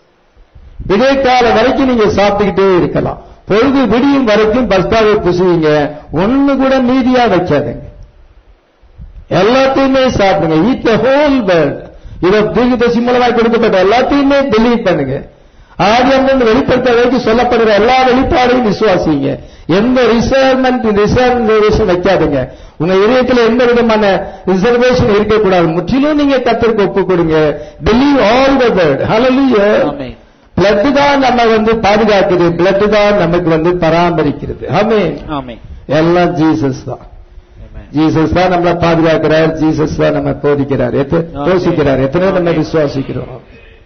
Speaker 1: விடைக்கால வரைக்கும் நீங்க சாப்பிட்டுக்கிட்டே இருக்கலாம் பொழுது விடியும் வரைக்கும் பஸ்காவை புசுவீங்க ஒண்ணு கூட மீதியா வைக்காதீங்க எல்லாத்தையுமே சாப்பிடுங்க ஈட் த ஹோல் வேர்ல்ட் இதை தீர்க்கதரிசி மூலமாக கொடுக்கப்பட்ட எல்லாத்தையுமே பிலீவ் பண்ணுங்க ஆதியம் வெளிப்படுத்த வரைக்கும் சொல்லப்படுற எல்லா வெளிப்பாடையும் விசுவாசிங்க எந்த ரிசர்வ்மெண்ட் ரிசர்வேஷன் வைக்காதீங்க உங்க இதயத்துல எந்த விதமான ரிசர்வேஷன் இருக்கக்கூடாது முற்றிலும் நீங்க கத்திற்கு ஒப்பு கொடுங்க believe all the word hallelujah
Speaker 2: amen.
Speaker 1: Blood தான் நம்ம வந்து பாதுகாக்குது பிளட் தான் நமக்கு வந்து பராமரிக்கிறது ஆமென்
Speaker 2: ஆமென்.
Speaker 1: எல்லாம் ஜீசஸ் தான்
Speaker 2: ஆமென்.
Speaker 1: ஜீசஸ் தான் நம்மளை பாதுகாக்கிறார் ஜீசஸ் தான் நம்ம போதிக்கிறார் எத்த-
Speaker 2: ஆமென்.
Speaker 1: போஷிக்கிறார் எத்தனை நம்ம
Speaker 2: ஆமென்.
Speaker 1: விசுவாசிக்கிறோம்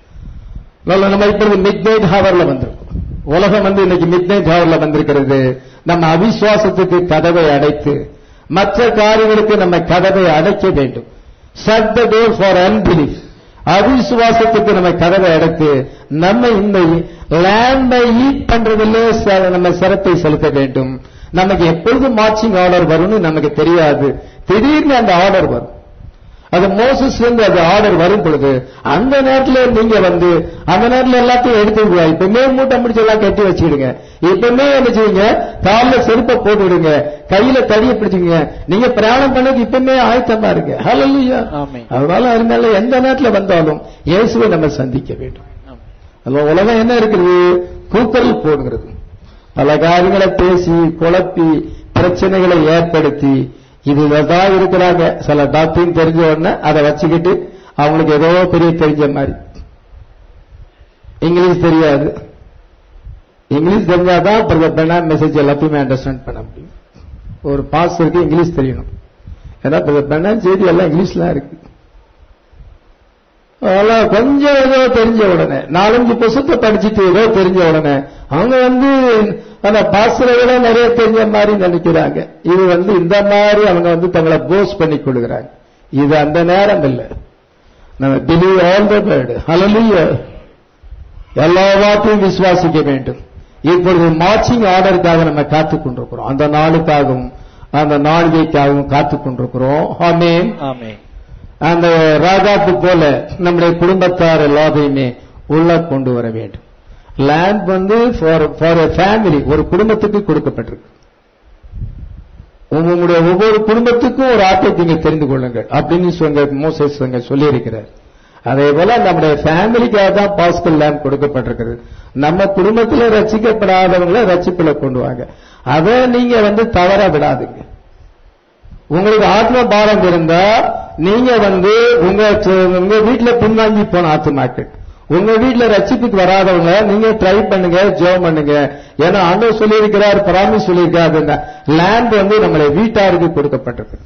Speaker 1: நல்ல நம்ம இப்பொழுது மிட் நைட் ஹவர்ல வந்திருக்கோம் உலகம் வந்து இன்னைக்கு மிட் நைட் ஹவர்ல வந்திருக்கிறது நம்ம அவிசுவாசத்துக்கு கதவை அடைத்து மற்ற காரியங்களுக்கு நம்ம கதவை அடைக்க வேண்டும் shut the door for unbelief அவிசுவாசத்துக்கு நம்ம கதவை அடைத்து நம்ம இந்த லேண்டை ஈட் பண்றதிலே ச- நம்ம சிரத்தை செலுத்த வேண்டும் நமக்கு எப்பொழுது மார்ச்சிங் ஆர்டர் வரும்னு நமக்கு தெரியாது திடீர்னு அந்த ஆர்டர் வரும் அது மோசஸ் வந்து அது ஆர்டர் வரும் பொழுது அந்த நேரத்துல நீங்க வந்து அந்த நேரத்துல எல்லாத்தையும் எடுத்துடுங்க இப்பவுமே மூட்டை முடிச்சு எல்லாம் கட்டி வச்சுக்கிடுங்க இப்பவுமே என்ன செய்யுங்க காலில் செருப்பை போட்டுவிடுங்க கையில தடியை பிடிச்சுங்க நீங்க பிரயாணம் பண்ணதுக்கு இப்பவுமே ஆயத்தமா இருங்க ஹalleluya
Speaker 2: ஆமென்.
Speaker 1: அதனால அதனால எந்த நேரத்துல வந்தாலும் இயேசுவை நம்ம சந்திக்க வேண்டும்
Speaker 2: ஆமென்.
Speaker 1: அதுல உலகம் என்ன இருக்குது கூக்கல் போடுகிறது பல காரியங்களை பேசி குழப்பி பிரச்சனைகளை ஏற்படுத்தி இதுதான் இருக்கிறாங்க சில டாக்டரின் தெரிஞ்ச உடனே அதை வச்சுக்கிட்டு அவங்களுக்கு ஏதோ பெரிய தெரிஞ்ச மாதிரி இங்கிலீஷ் தெரியாது இங்கிலீஷ் தெரிஞ்சாதான் பிரதர் மெசேஜ் எல்லாத்தையுமே அண்டர்ஸ்டாண்ட் பண்ண முடியும் ஒரு பாஸ்டருக்கு இங்கிலீஷ் தெரியணும் ஏன்னா பிரதர் பெண்ணா செய்தி எல்லாம் இங்கிலீஷ்ல இருக்கு அதெல்லாம் கொஞ்சம் ஏதோ தெரிஞ்ச உடனே நாலஞ்சு புசத்தை படிச்சுட்டு ஏதோ தெரிஞ்ச உடனே அவங்க வந்து அந்த பாஸ்டரை விட நிறைய தெரிஞ்ச மாதிரி நினைக்கிறாங்க இது வந்து இந்த மாதிரி அவங்க வந்து தங்களை போஸ் பண்ணி கொடுக்குறாங்க இது அந்த நேரம் இல்லை நம்ம believe all the word hallelujah எல்லாவற்றையும் விசுவாசிக்க வேண்டும் இப்பொழுது மார்ச்சிங் ஆர்டருக்காக நம்ம காத்துக் கொண்டிருக்கிறோம் அந்த நாளுக்காகவும் அந்த நாளிகைக்காகவும் காத்துக் கொண்டிருக்கிறோம் ஆமென்
Speaker 2: ஆமென்.
Speaker 1: அந்த ராஜாக்கு போல நம்முடைய குடும்பத்தார் எல்லாத்தையுமே உள்ள கொண்டு வர வேண்டும் லேண்ட் வந்து ஃபார் ஃபார் ஃபேமிலி ஒரு குடும்பத்துக்கு கொடுக்கப்பட்டிருக்கு உங்களுடைய ஒவ்வொரு குடும்பத்துக்கும் ஒரு ஆட்டை நீங்க தெரிந்து கொள்ளுங்கள் அப்படின்னு சொங்க மோசஸ் அங்க சொல்லியிருக்கிறார் அதே போல நம்முடைய ஃபேமிலிக்காக தான் பாஸ்கல் லேண்ட் கொடுக்கப்பட்டிருக்கிறது நம்ம குடும்பத்தில் ரசிக்கப்படாதவங்களை ரட்சிப்புல கொண்டு வாங்க அதை நீங்க வந்து தவற விடாதுங்க உங்களுக்கு ஆத்ம பாரம் இருந்தா நீங்க வந்து உங்க உங்க வீட்டுல பின்வாங்கி போன ஆத்மாக்கள் உங்க வீட்டுல ரட்சிப்புக்கு வராதவங்க நீங்க ட்ரை பண்ணுங்க ஜெபம் பண்ணுங்க ஏன்னா ஆண்டவர் சொல்லியிருக்கிறார் பராமி சொல்லியிருக்காரு லேண்ட் வந்து நம்மளுடைய வீட்டாருக்கு கொடுக்கப்பட்டிருக்கு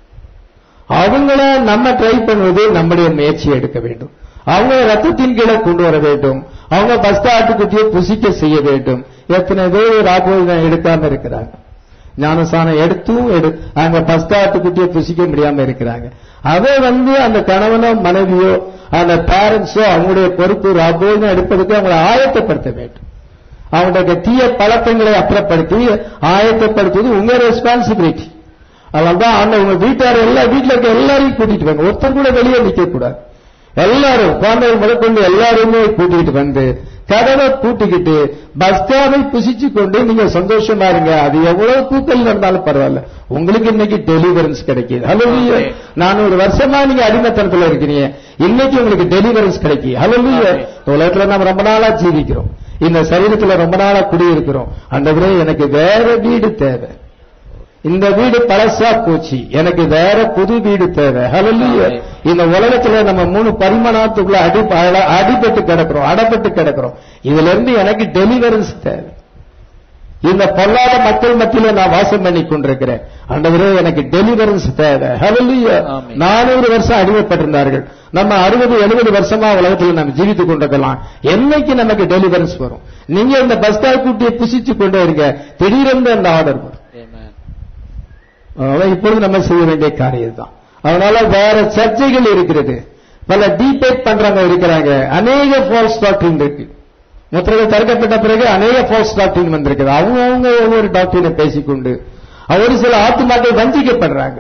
Speaker 1: அவங்கள நம்ம ட்ரை பண்ணுவது நம்முடைய முயற்சி எடுக்க வேண்டும் அவங்க ரத்தத்தின் கீழே கொண்டு வர வேண்டும் அவங்க பஸ்த ஆட்டுக்குட்டியை புசிக்க செய்ய வேண்டும் எத்தனை பேர் ராபோஜனம் எடுக்காம இருக்கிறாங்க ஞானசானம் எடுத்தும் எடு அங்க பஸ்த ஆட்டுக்குட்டியை புசிக்க முடியாம இருக்கிறாங்க அதை வந்து அந்த கணவனோ மனைவியோ அந்த பேரண்ட்ஸோ அவங்களுடைய பொறுப்பு ராபோஜனம் எடுப்பதற்கு அவங்களை ஆயத்தப்படுத்த வேண்டும் அவங்களுடைய தீய பழக்கங்களை அப்புறப்படுத்தி ஆயத்தப்படுத்துவது உங்க ரெஸ்பான்சிபிலிட்டி அதனால்தான் ஆண்டவர் உங்க வீட்டார் எல்லா வீட்டுல இருக்க எல்லாரையும் கூட்டிட்டு வாங்க ஒருத்தர் கூட வெளியே நிக்க கூடாது எல்லாரும் குழந்தைகள் முதற்கொண்டு எல்லாருமே கூட்டிட்டு வந்து கதவை பூட்டிக்கிட்டு பஸ்காவை புசிச்சு கொண்டு நீங்க சந்தோஷமா இருங்க அது எவ்வளவு கூட்டல் இருந்தாலும் பரவாயில்ல உங்களுக்கு இன்னைக்கு டெலிவரன்ஸ் கிடைக்குது ஹலோ நானூறு வருஷமா நீங்க அடிமைத்தனத்துல இருக்கிறீங்க இன்னைக்கு உங்களுக்கு டெலிவரன்ஸ் கிடைக்கும் ஹலோ உலகத்துல நம்ம ரொம்ப நாளா ஜீவிக்கிறோம் இந்த சரீரத்துல ரொம்ப நாளா குடியிருக்கிறோம் அந்த எனக்கு வேற வீடு தேவை இந்த வீடு பழசா போச்சு எனக்கு வேற புது வீடு தேவை ஹalleluya இந்த உலகத்துல நம்ம மூணு பரிமாணத்துக்குள்ள அடி அட- அடிபட்டு கிடக்கிறோம் அடப்பட்டு கிடக்கிறோம் இதுல இருந்து எனக்கு டெலிவரன்ஸ் தேவை இந்த பொல்லாத மக்கள் மத்தியில நான் வாசம் பண்ணி கொண்டிருக்கிறேன் ஆண்டவரே எனக்கு டெலிவரன்ஸ் தேவை ஹalleluya
Speaker 2: ஆமென்.
Speaker 1: நானூறு வருஷம் அடிமைப்பட்டிருந்தார்கள் நம்ம அறுபது எழுபது வருஷமா உலகத்துல நம்ம ஜீவித்துக் கொண்டிருக்கலாம் என்னைக்கு நமக்கு டெலிவரன்ஸ் வரும் நீங்க இந்த பஸ்தாய் கூட்டியை புசிச்சு கொண்டே இருங்க திடீரென்று அந்த ஆர்டர் வரும்
Speaker 2: Amen.
Speaker 1: அதனால இப்பொழுது நம்ம செய்ய வேண்டிய காரியம் தான் அதனால வேற சர்ச்சைகள் இருக்கிறது பல டீபேட் பண்றவங்க இருக்கிறாங்க அநேக ஃபால்ஸ் டாக்டரின் இருக்கு முத்திரைகள் திறக்கப்பட்ட பிறகு அநேக ஃபால்ஸ் டாக்டரின் வந்திருக்குது அவங்க அவங்க ஒவ்வொரு டாக்டரினை பேசிக்கொண்டு ஒரு சில ஆத்துமாக்கள் வஞ்சிக்கப்படுறாங்க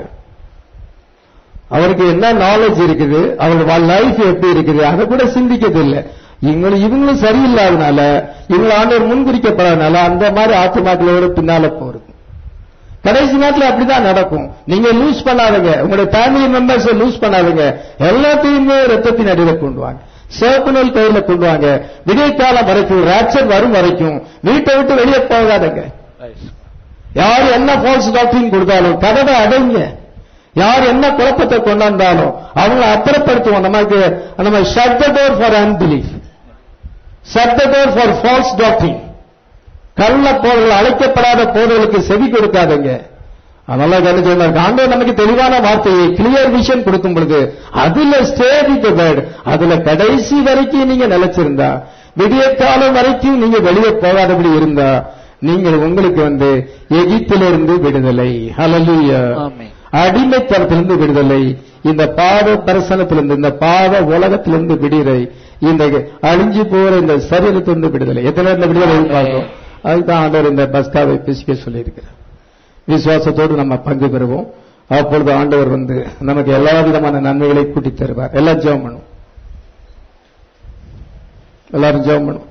Speaker 1: அவருக்கு என்ன நாலேஜ் இருக்குது அவரோட லைஃப் எப்படி இருக்குது அதை கூட சிந்திக்கிறது இல்லை இவங்களும் இவங்களும் சரியில்லாதனால இவங்க ஆண்டவர் முன்குறிக்கப்படாதனால அந்த மாதிரி ஆத்துமாக்களோட பின்னால போறது கடைசி நேரத்துல அப்படிதான் நடக்கும் நீங்க லூஸ் பண்ணாதீங்க உங்களுடைய ஃபேமிலி மெம்பர்ஸ் லூஸ் பண்ணாதீங்க எல்லாத்தையுமே ரத்தத்தின் அடியில கொண்டு வாங்க சேப்பனல் கையில கொண்டு வாங்க விடியற்காலம் வரைக்கும் ராட்சர் வரும் வரைக்கும் வீட்டை விட்டு வெளியே போகாதங்க
Speaker 2: Right.
Speaker 1: யார் என்ன ஃபால்ஸ் டாக்டரின் கொடுத்தாலும் கதவை அடைங்க யார் என்ன குழப்பத்தை கொண்டாந்தாலும் அவங்களை அப்புறப்படுத்துவோம் நமக்கு நம்ம shut the door for unbelief shut the door for false doctrine கள்ள போர்கள் அழைக்கப்படாத போர்களுக்கு செவி கொடுக்காதீங்க அதனால கவனிச்சு ஆண்டவர் நமக்கு தெளிவான வார்த்தையை கிளியர் விஷன் கொடுக்கும் பொழுது அதுல ஸ்டே வித் வேர்ட் அதுல கடைசி வரைக்கும் நீங்க நிலைச்சிருந்தா விடிய காலம் வரைக்கும் நீங்க வெளியே போகாதபடி இருந்தா நீங்கள் உங்களுக்கு வந்து எகிப்திலிருந்து விடுதலை ஹalleluya
Speaker 2: ஆமென்.
Speaker 1: அடிமைத்தனத்திலிருந்து விடுதலை இந்த பாவ தரிசனத்திலிருந்து இந்த பாவ உலகத்திலிருந்து விடுதலை இந்த அழிஞ்சு போற இந்த சரீரத்திலிருந்து விடுதலை எத்தனை நேரத்துல விடுதலை பார்த்தோம் அதுதான் ஆண்டவர் இந்த பஸ்காவை பிசிக்க சொல்லியிருக்கிறார் விசுவாசத்தோடு நம்ம பங்கு பெறுவோம் அப்பொழுது ஆண்டவர் வந்து நமக்கு எல்லா விதமான நன்மைகளை கூட்டி தருவார் எல்லாம் ஜெபம் பண்ணும் எல்லாரும் ஜெபம் பண்ணும்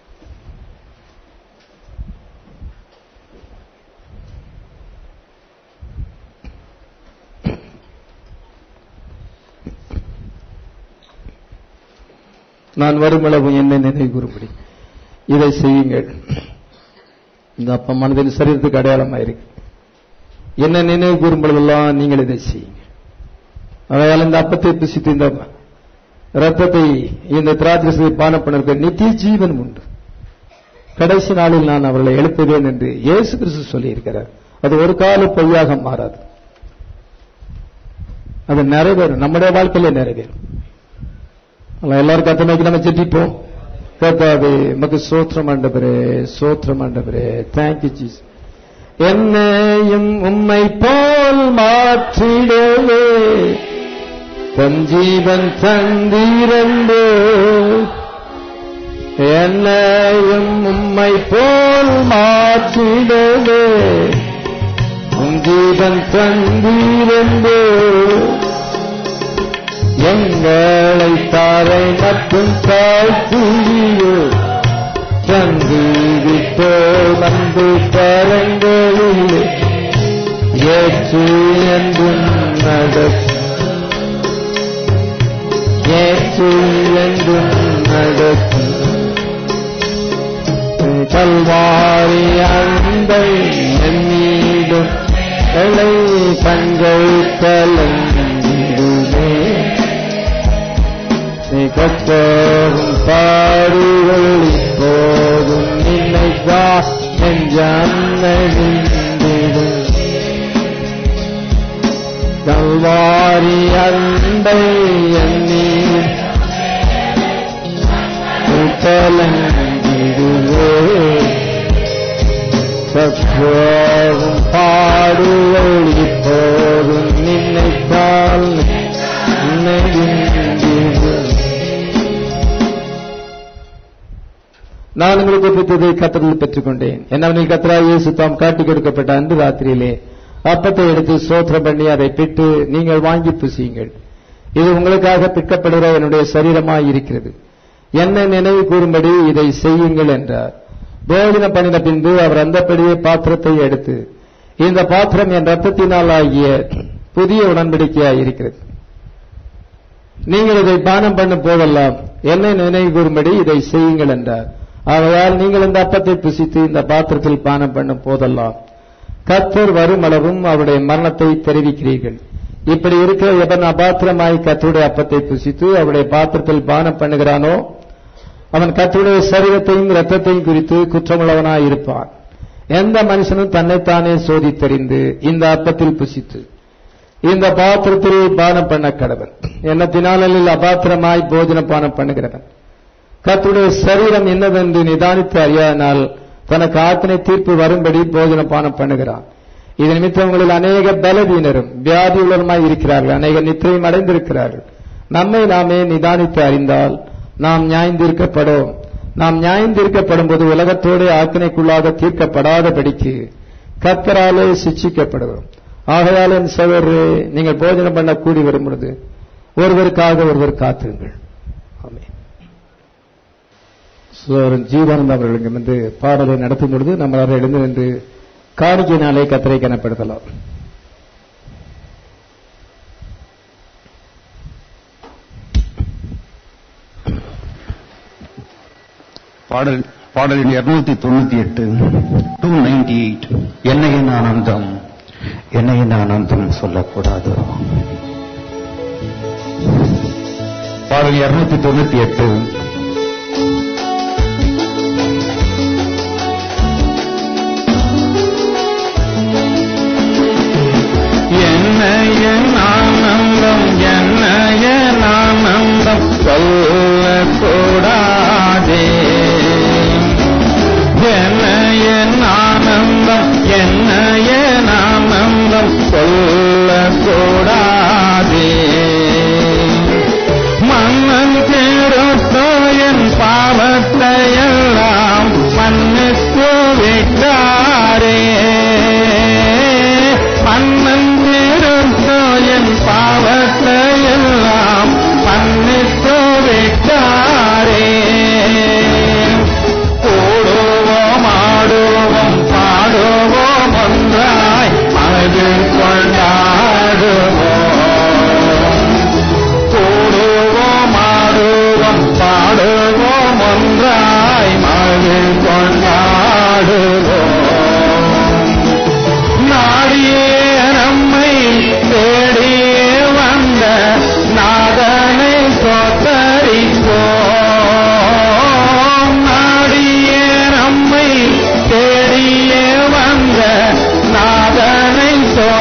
Speaker 1: நான் வருமளவு என்னை நினைவு கூறும்படி இதை செய்யுங்கள் இந்த அப்ப மனதின் சரீரத்துக்கு அடையாளமாயிருக்கு என்ன நினைவு கூறும் பொழுதெல்லாம் நீங்கள் இதை செய்யுங்க அதையால் இந்த அப்பத்தை புசித்து இந்த ரத்தத்தை இந்த திராட்சை பானம் பண்ண நித்திய ஜீவன் உண்டு கடைசி நாளில் நான் அவர்களை எழுப்புவேன் என்று இயேசு கிறிஸ்து சொல்லியிருக்கிறார் அது ஒரு கால பொய்யாக மாறாது அது நிறைவேறும் நம்முடைய வாழ்க்கையில நிறைவேறும் அதனால எல்லாரும் கத்த நோக்கி நம்ம செட்டிப்போம் கத்தாவே மக்கு சோத்திரம் ஆண்டவரே சோத்திரம் ஆண்டவரே தேங்க்யூ ஜீஸ் என்னையும் உம்மை போல் மாற்றிடவே தன் ஜீவன் தந்திரந்தோ என்னையும் உம்மை போல் மாற்றிடவே உன் ஜீவன் தந்திரந்தோ எங்களை தாரை மற்றும் தாழ்த்தியோ தந்து விட்டோ வந்து பரங்களில் ஏற்று என்றும் நடக்கும் ஏற்று என்றும் நடக்கும் கல்வாரி அன்பை எம்மீதும் எலை கண்கள் கலந்திடுமே நீ கத்தரும் பாடுகள் இப்போதும் நினைக்கா நெஞ்சன்னிடும் கல்வாரி அன்பை எண்ணி கலந்திடுவே கத்தரும் பாடுகள் இப்போதும் நினைத்தால் நினைகின்றீர்கள் நான் உங்களுக்கு ஒப்பித்ததை கத்தரில் பெற்றுக்கொண்டேன் என்னவெனில் கத்தரா இயேசு தாம் காட்டி கொடுக்கப்பட்ட அன்று ராத்திரியிலே அப்பத்தை எடுத்து சோத்திரம் பண்ணி அதை பிட்டு நீங்கள் வாங்கி புசியுங்கள் இது உங்களுக்காக பிற்கப்படுகிற என்னுடைய சரீரமாய் இருக்கிறது என்ன நினைவு கூறும்படி இதை செய்யுங்கள் என்றார் போஜனம் பண்ணின பின்பு அவர் அந்தப்படியே பாத்திரத்தை எடுத்து இந்த பாத்திரம் என் ரத்தத்தினால் ஆகிய புதிய உடன்படிக்கையாய் இருக்கிறது நீங்கள் இதை பானம் பண்ணும் போதெல்லாம் என்னை நினைவு கூறும்படி இதை செய்யுங்கள் என்றார் ஆகையால் நீங்கள் இந்த அப்பத்தை புசித்து இந்த பாத்திரத்தில் பானம் பண்ணும் போதெல்லாம் கத்தர் வரும் அளவும் அவருடைய மரணத்தை தெரிவிக்கிறீர்கள் இப்படி இருக்கிற எவன் அபாத்திரமாய் கத்தருடைய அப்பத்தை புசித்து அவருடைய பாத்திரத்தில் பானம் பண்ணுகிறானோ அவன் கத்தருடைய சரீரத்தையும் இரத்தத்தையும் குறித்து குற்றமுள்ளவனாய் இருப்பான் எந்த மனுஷனும் தன்னைத்தானே சோதித்தறிந்து இந்த அப்பத்தில் புசித்து இந்த பாத்திரத்தில் பானம் பண்ண கடவன் எண்ணத்தினாலில் அபாத்திரமாய் போஜன பானம் பண்ணுகிறவன் கத்துடைய சரீரம் என்னவென்று நிதானித்து அறியாதனால் தனக்கு ஆத்தினை தீர்ப்பு வரும்படி போஜன பானம் பண்ணுகிறான் இது நிமித்தம் உங்களில் அநேக பலவீனரும் வியாதி உள்ளவருமாய் இருக்கிறார்கள் அநேக நித்திரையும் அடைந்திருக்கிறார்கள் நம்மை நாமே நிதானித்து அறிந்தால் நாம் நியாயந்திருக்கப்படும் நாம் நியாயந்திருக்கப்படும் போது உலகத்தோடு ஆக்கினைக்குள்ளாக தீர்க்கப்படாதபடிக்கு கத்தராலே சிக்ஷிக்கப்படுவோம் ஆகையால் என் சகோதரரே நீங்கள் போஜனம் பண்ண கூடி வரும் பொழுது ஒருவருக்காக ஒருவர் காத்துங்கள் ஆமென். சகோதரன் ஜீவானந்த அவர்கள் இங்கு வந்து பாடலை நடத்தும் பொழுது நம்மளால் எழுந்து நின்று காணிக்கையினாலே கத்தரை கனப்படுத்தலாம்
Speaker 3: பாடல் பாடலில் இருநூத்தி தொண்ணூத்தி எட்டு டூ நைன்டி எயிட் என்னையின் ஆனந்தம் என்னையின் ஆனந்தம் சொல்லக்கூடாது பாடல் இருநூத்தி தொண்ணூத்தி எட்டு என்னையின் ஆனந்தம் என்னையின் ஆனந்தம் சொல்லக்கூடாதே என்னையின் ஆனந்தம் என்னையின் ஆனந்தம் சொல்லக்கூடாதே மன்னன் கேருத்தோ என் பாவத்தை எல்லாம் மன்னித்து விட்டாரே மன்னன் கேருத்தோ என் பாவத்தை எல்லாம் மன்னித்து விட்டாரே கூடுவோம் ஆடுவோம் பாடுவோம் ஒன்றாய் மனதில் கொண்டாடுவோம் கூடுவோம் ஆடுவோம் பாடுவோம் ஒன்றாய் மகிழ் கொண்டாடுவோம் நாடியே நம்மை தேடியே வந்த நாதனை சொத்தரிப்போம் நாடியே நம்மை தேடியே வந்த நாதனை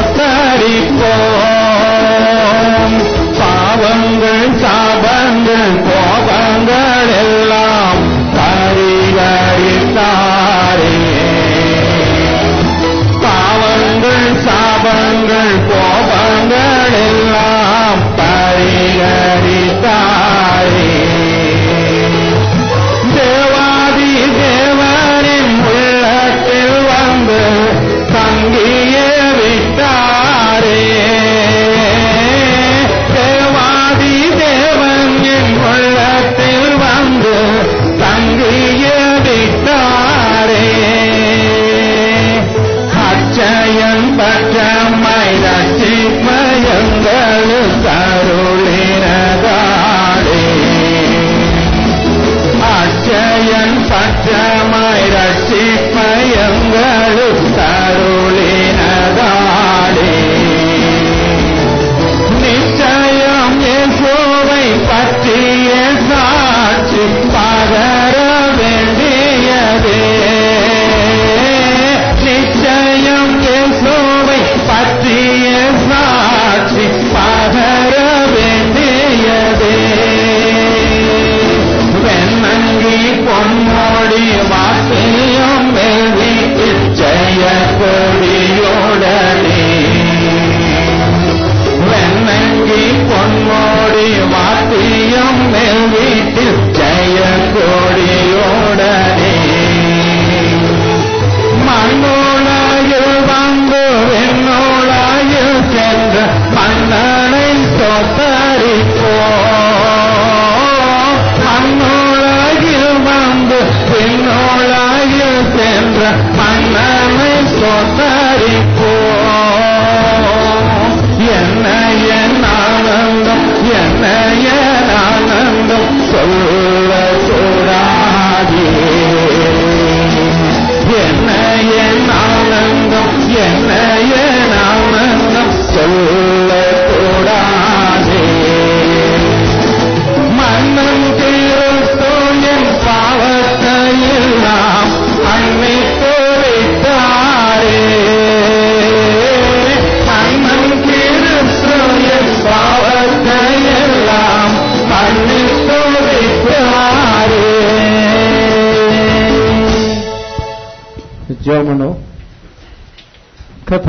Speaker 3: சொத்தரிப்போம் பாவங்கள் சாபங்கள் கோபங்கள் எல்லாம் பரிகரித்தாரே பாவங்கள் சாபங்கள் கோபங்கள் எல்லாம் பரிகரித்தாரே தேவாதி தேவனின் உள்ளத்தில் வந்து தங்கிய விட்டாரே தேவாதி தேவன் என்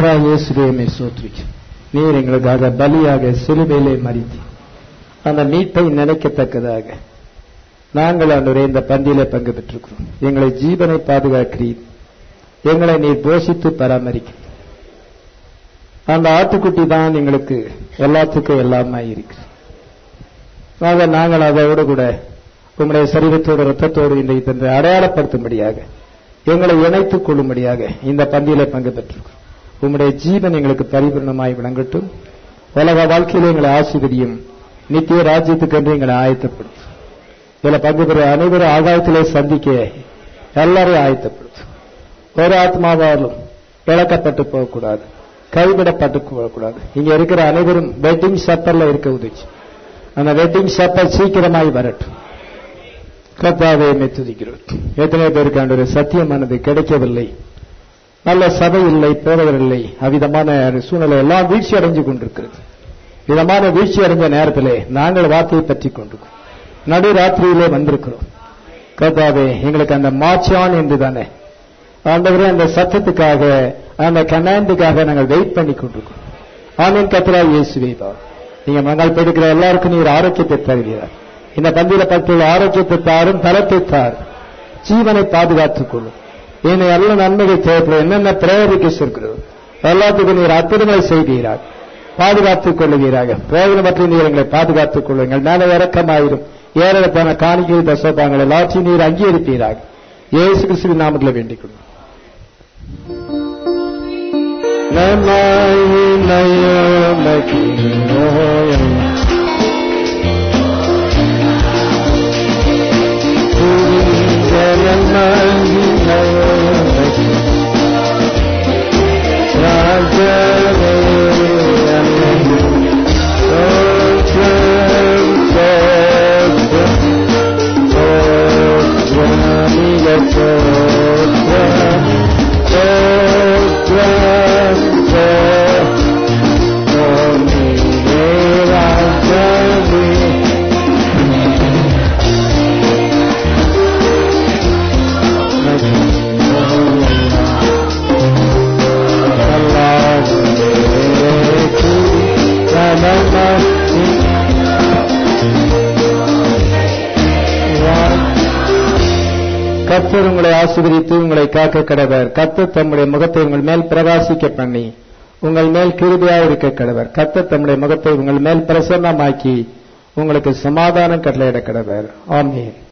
Speaker 1: கத்ரா இயேசுவே சோத்ரிக்கு நீர் எங்களுக்காக பலியாக சிலுவையிலே மறித்து அந்த மீட்பை நினைக்கத்தக்கதாக நாங்கள் ஆண்டவரே இந்த பந்தியிலே பங்கு பெற்றிருக்கிறோம் எங்களை ஜீவனை பாதுகாக்கிறீர் எங்களை நீர் போஷித்து பராமரிக்கிறீர் அந்த ஆட்டுக்குட்டி தான் எங்களுக்கு எல்லாத்துக்கும் எல்லாமே இருக்கிறது ஆக நாங்கள் அதோடு கூட உங்களுடைய சரீரத்தோடு ரத்தத்தோடு இன்றைக்கு தந்து அடையாளப்படுத்தும்படியாக எங்களை இணைத்துக் கொள்ளும்படியாக இந்த பந்தியிலே பங்கு பெற்றிருக்கிறோம் உம்முடைய ஜீவன் எங்களுக்கு பரிபூர்ணமாய் விளங்கட்டும் உலக வாழ்க்கையிலே எங்களை ஆசிரியம் நித்திய ராஜ்யத்துக்கு என்று எங்களை ஆயத்தப்படுத்தும் இதில் பங்கு பெற அனைவரும் ஆகாயத்திலே சந்திக்க எல்லாரையும் ஆயத்தப்படுத்தும் ஒரு ஆத்மாவாலும் இழக்கப்பட்டு போகக்கூடாது கைவிடப்பட்டு போகக்கூடாது இங்க இருக்கிற அனைவரும் வெட்டிங் ஷப்பர்ல இருக்க உதவி அந்த வெட்டிங் ஷப்பர் சீக்கிரமாய் வரட்டும் கர்த்தாவே துதிக்கிறோம் எத்தனை பேருக்கு ஆண்டு சத்தியமானது கிடைக்கவில்லை நல்ல சபை இல்லை போதவர் இல்லை அவ்விதமான சூழ்நிலை எல்லாம் வீழ்ச்சி அடைஞ்சு கொண்டிருக்கிறது விதமான வீழ்ச்சி அடைஞ்ச நேரத்திலே நாங்கள் வார்த்தையை பற்றி கொண்டிருக்கோம் நடு ராத்திரியிலே வந்திருக்கிறோம் கர்த்தாவே எங்களுக்கு அந்த மாச்சான் என்று தானே ஆண்டவரே அந்த சத்தத்துக்காக அந்த கமாண்டுக்காக நாங்கள் வெயிட் பண்ணி கொண்டிருக்கோம் ஆமீன் கத்ரா இயேசுவே பா நீங்க மங்கள் பெடுக்கிற எல்லாருக்கும் நீர் ஆரோக்கியத்தை தருகிறார் இந்த பந்தியில பட்டுள்ள ஆரோக்கியத்தை தாரும் பலத்தை தார் ஜீவனை பாதுகாத்துக் கொள்ளும் என்னை நல்ல நன்மைகள் தேவைப்படும் என்னென்ன பிரேரிக்கஸ் இருக்கிறது எல்லாத்துக்கும் நீர் அற்புதங்களை செய்கிறார் பாதுகாத்துக் கொள்ளுவீராக பிரயோஜனமற்ற நீர் எங்களை பாதுகாத்துக் கொள்ளுங்கள் மேல இறக்கமாயிரும் ஏறத்தான காணிக்கை தசோபாங்கள் எல்லாத்தையும் நீர் அங்கீகரிப்பீராக இயேசு கிறிஸ்துவின் நாமத்தில் வேண்டிக் கொள்ளும் கர்த்தர் உங்களை ஆசீர்வதித்து உங்களை காக்க கடவர் கர்த்தர் தம்முடைய முகத்தை உங்கள் மேல் பிரகாசிக்க பண்ணி உங்கள் மேல் கிருபியாக இருக்க கடவர் கர்த்தர் தம்முடைய முகத்தை உங்கள் மேல் பிரசன்னமாக்கி உங்களுக்கு சமாதானம் கட்டளையிட கடவர் ஆமீன்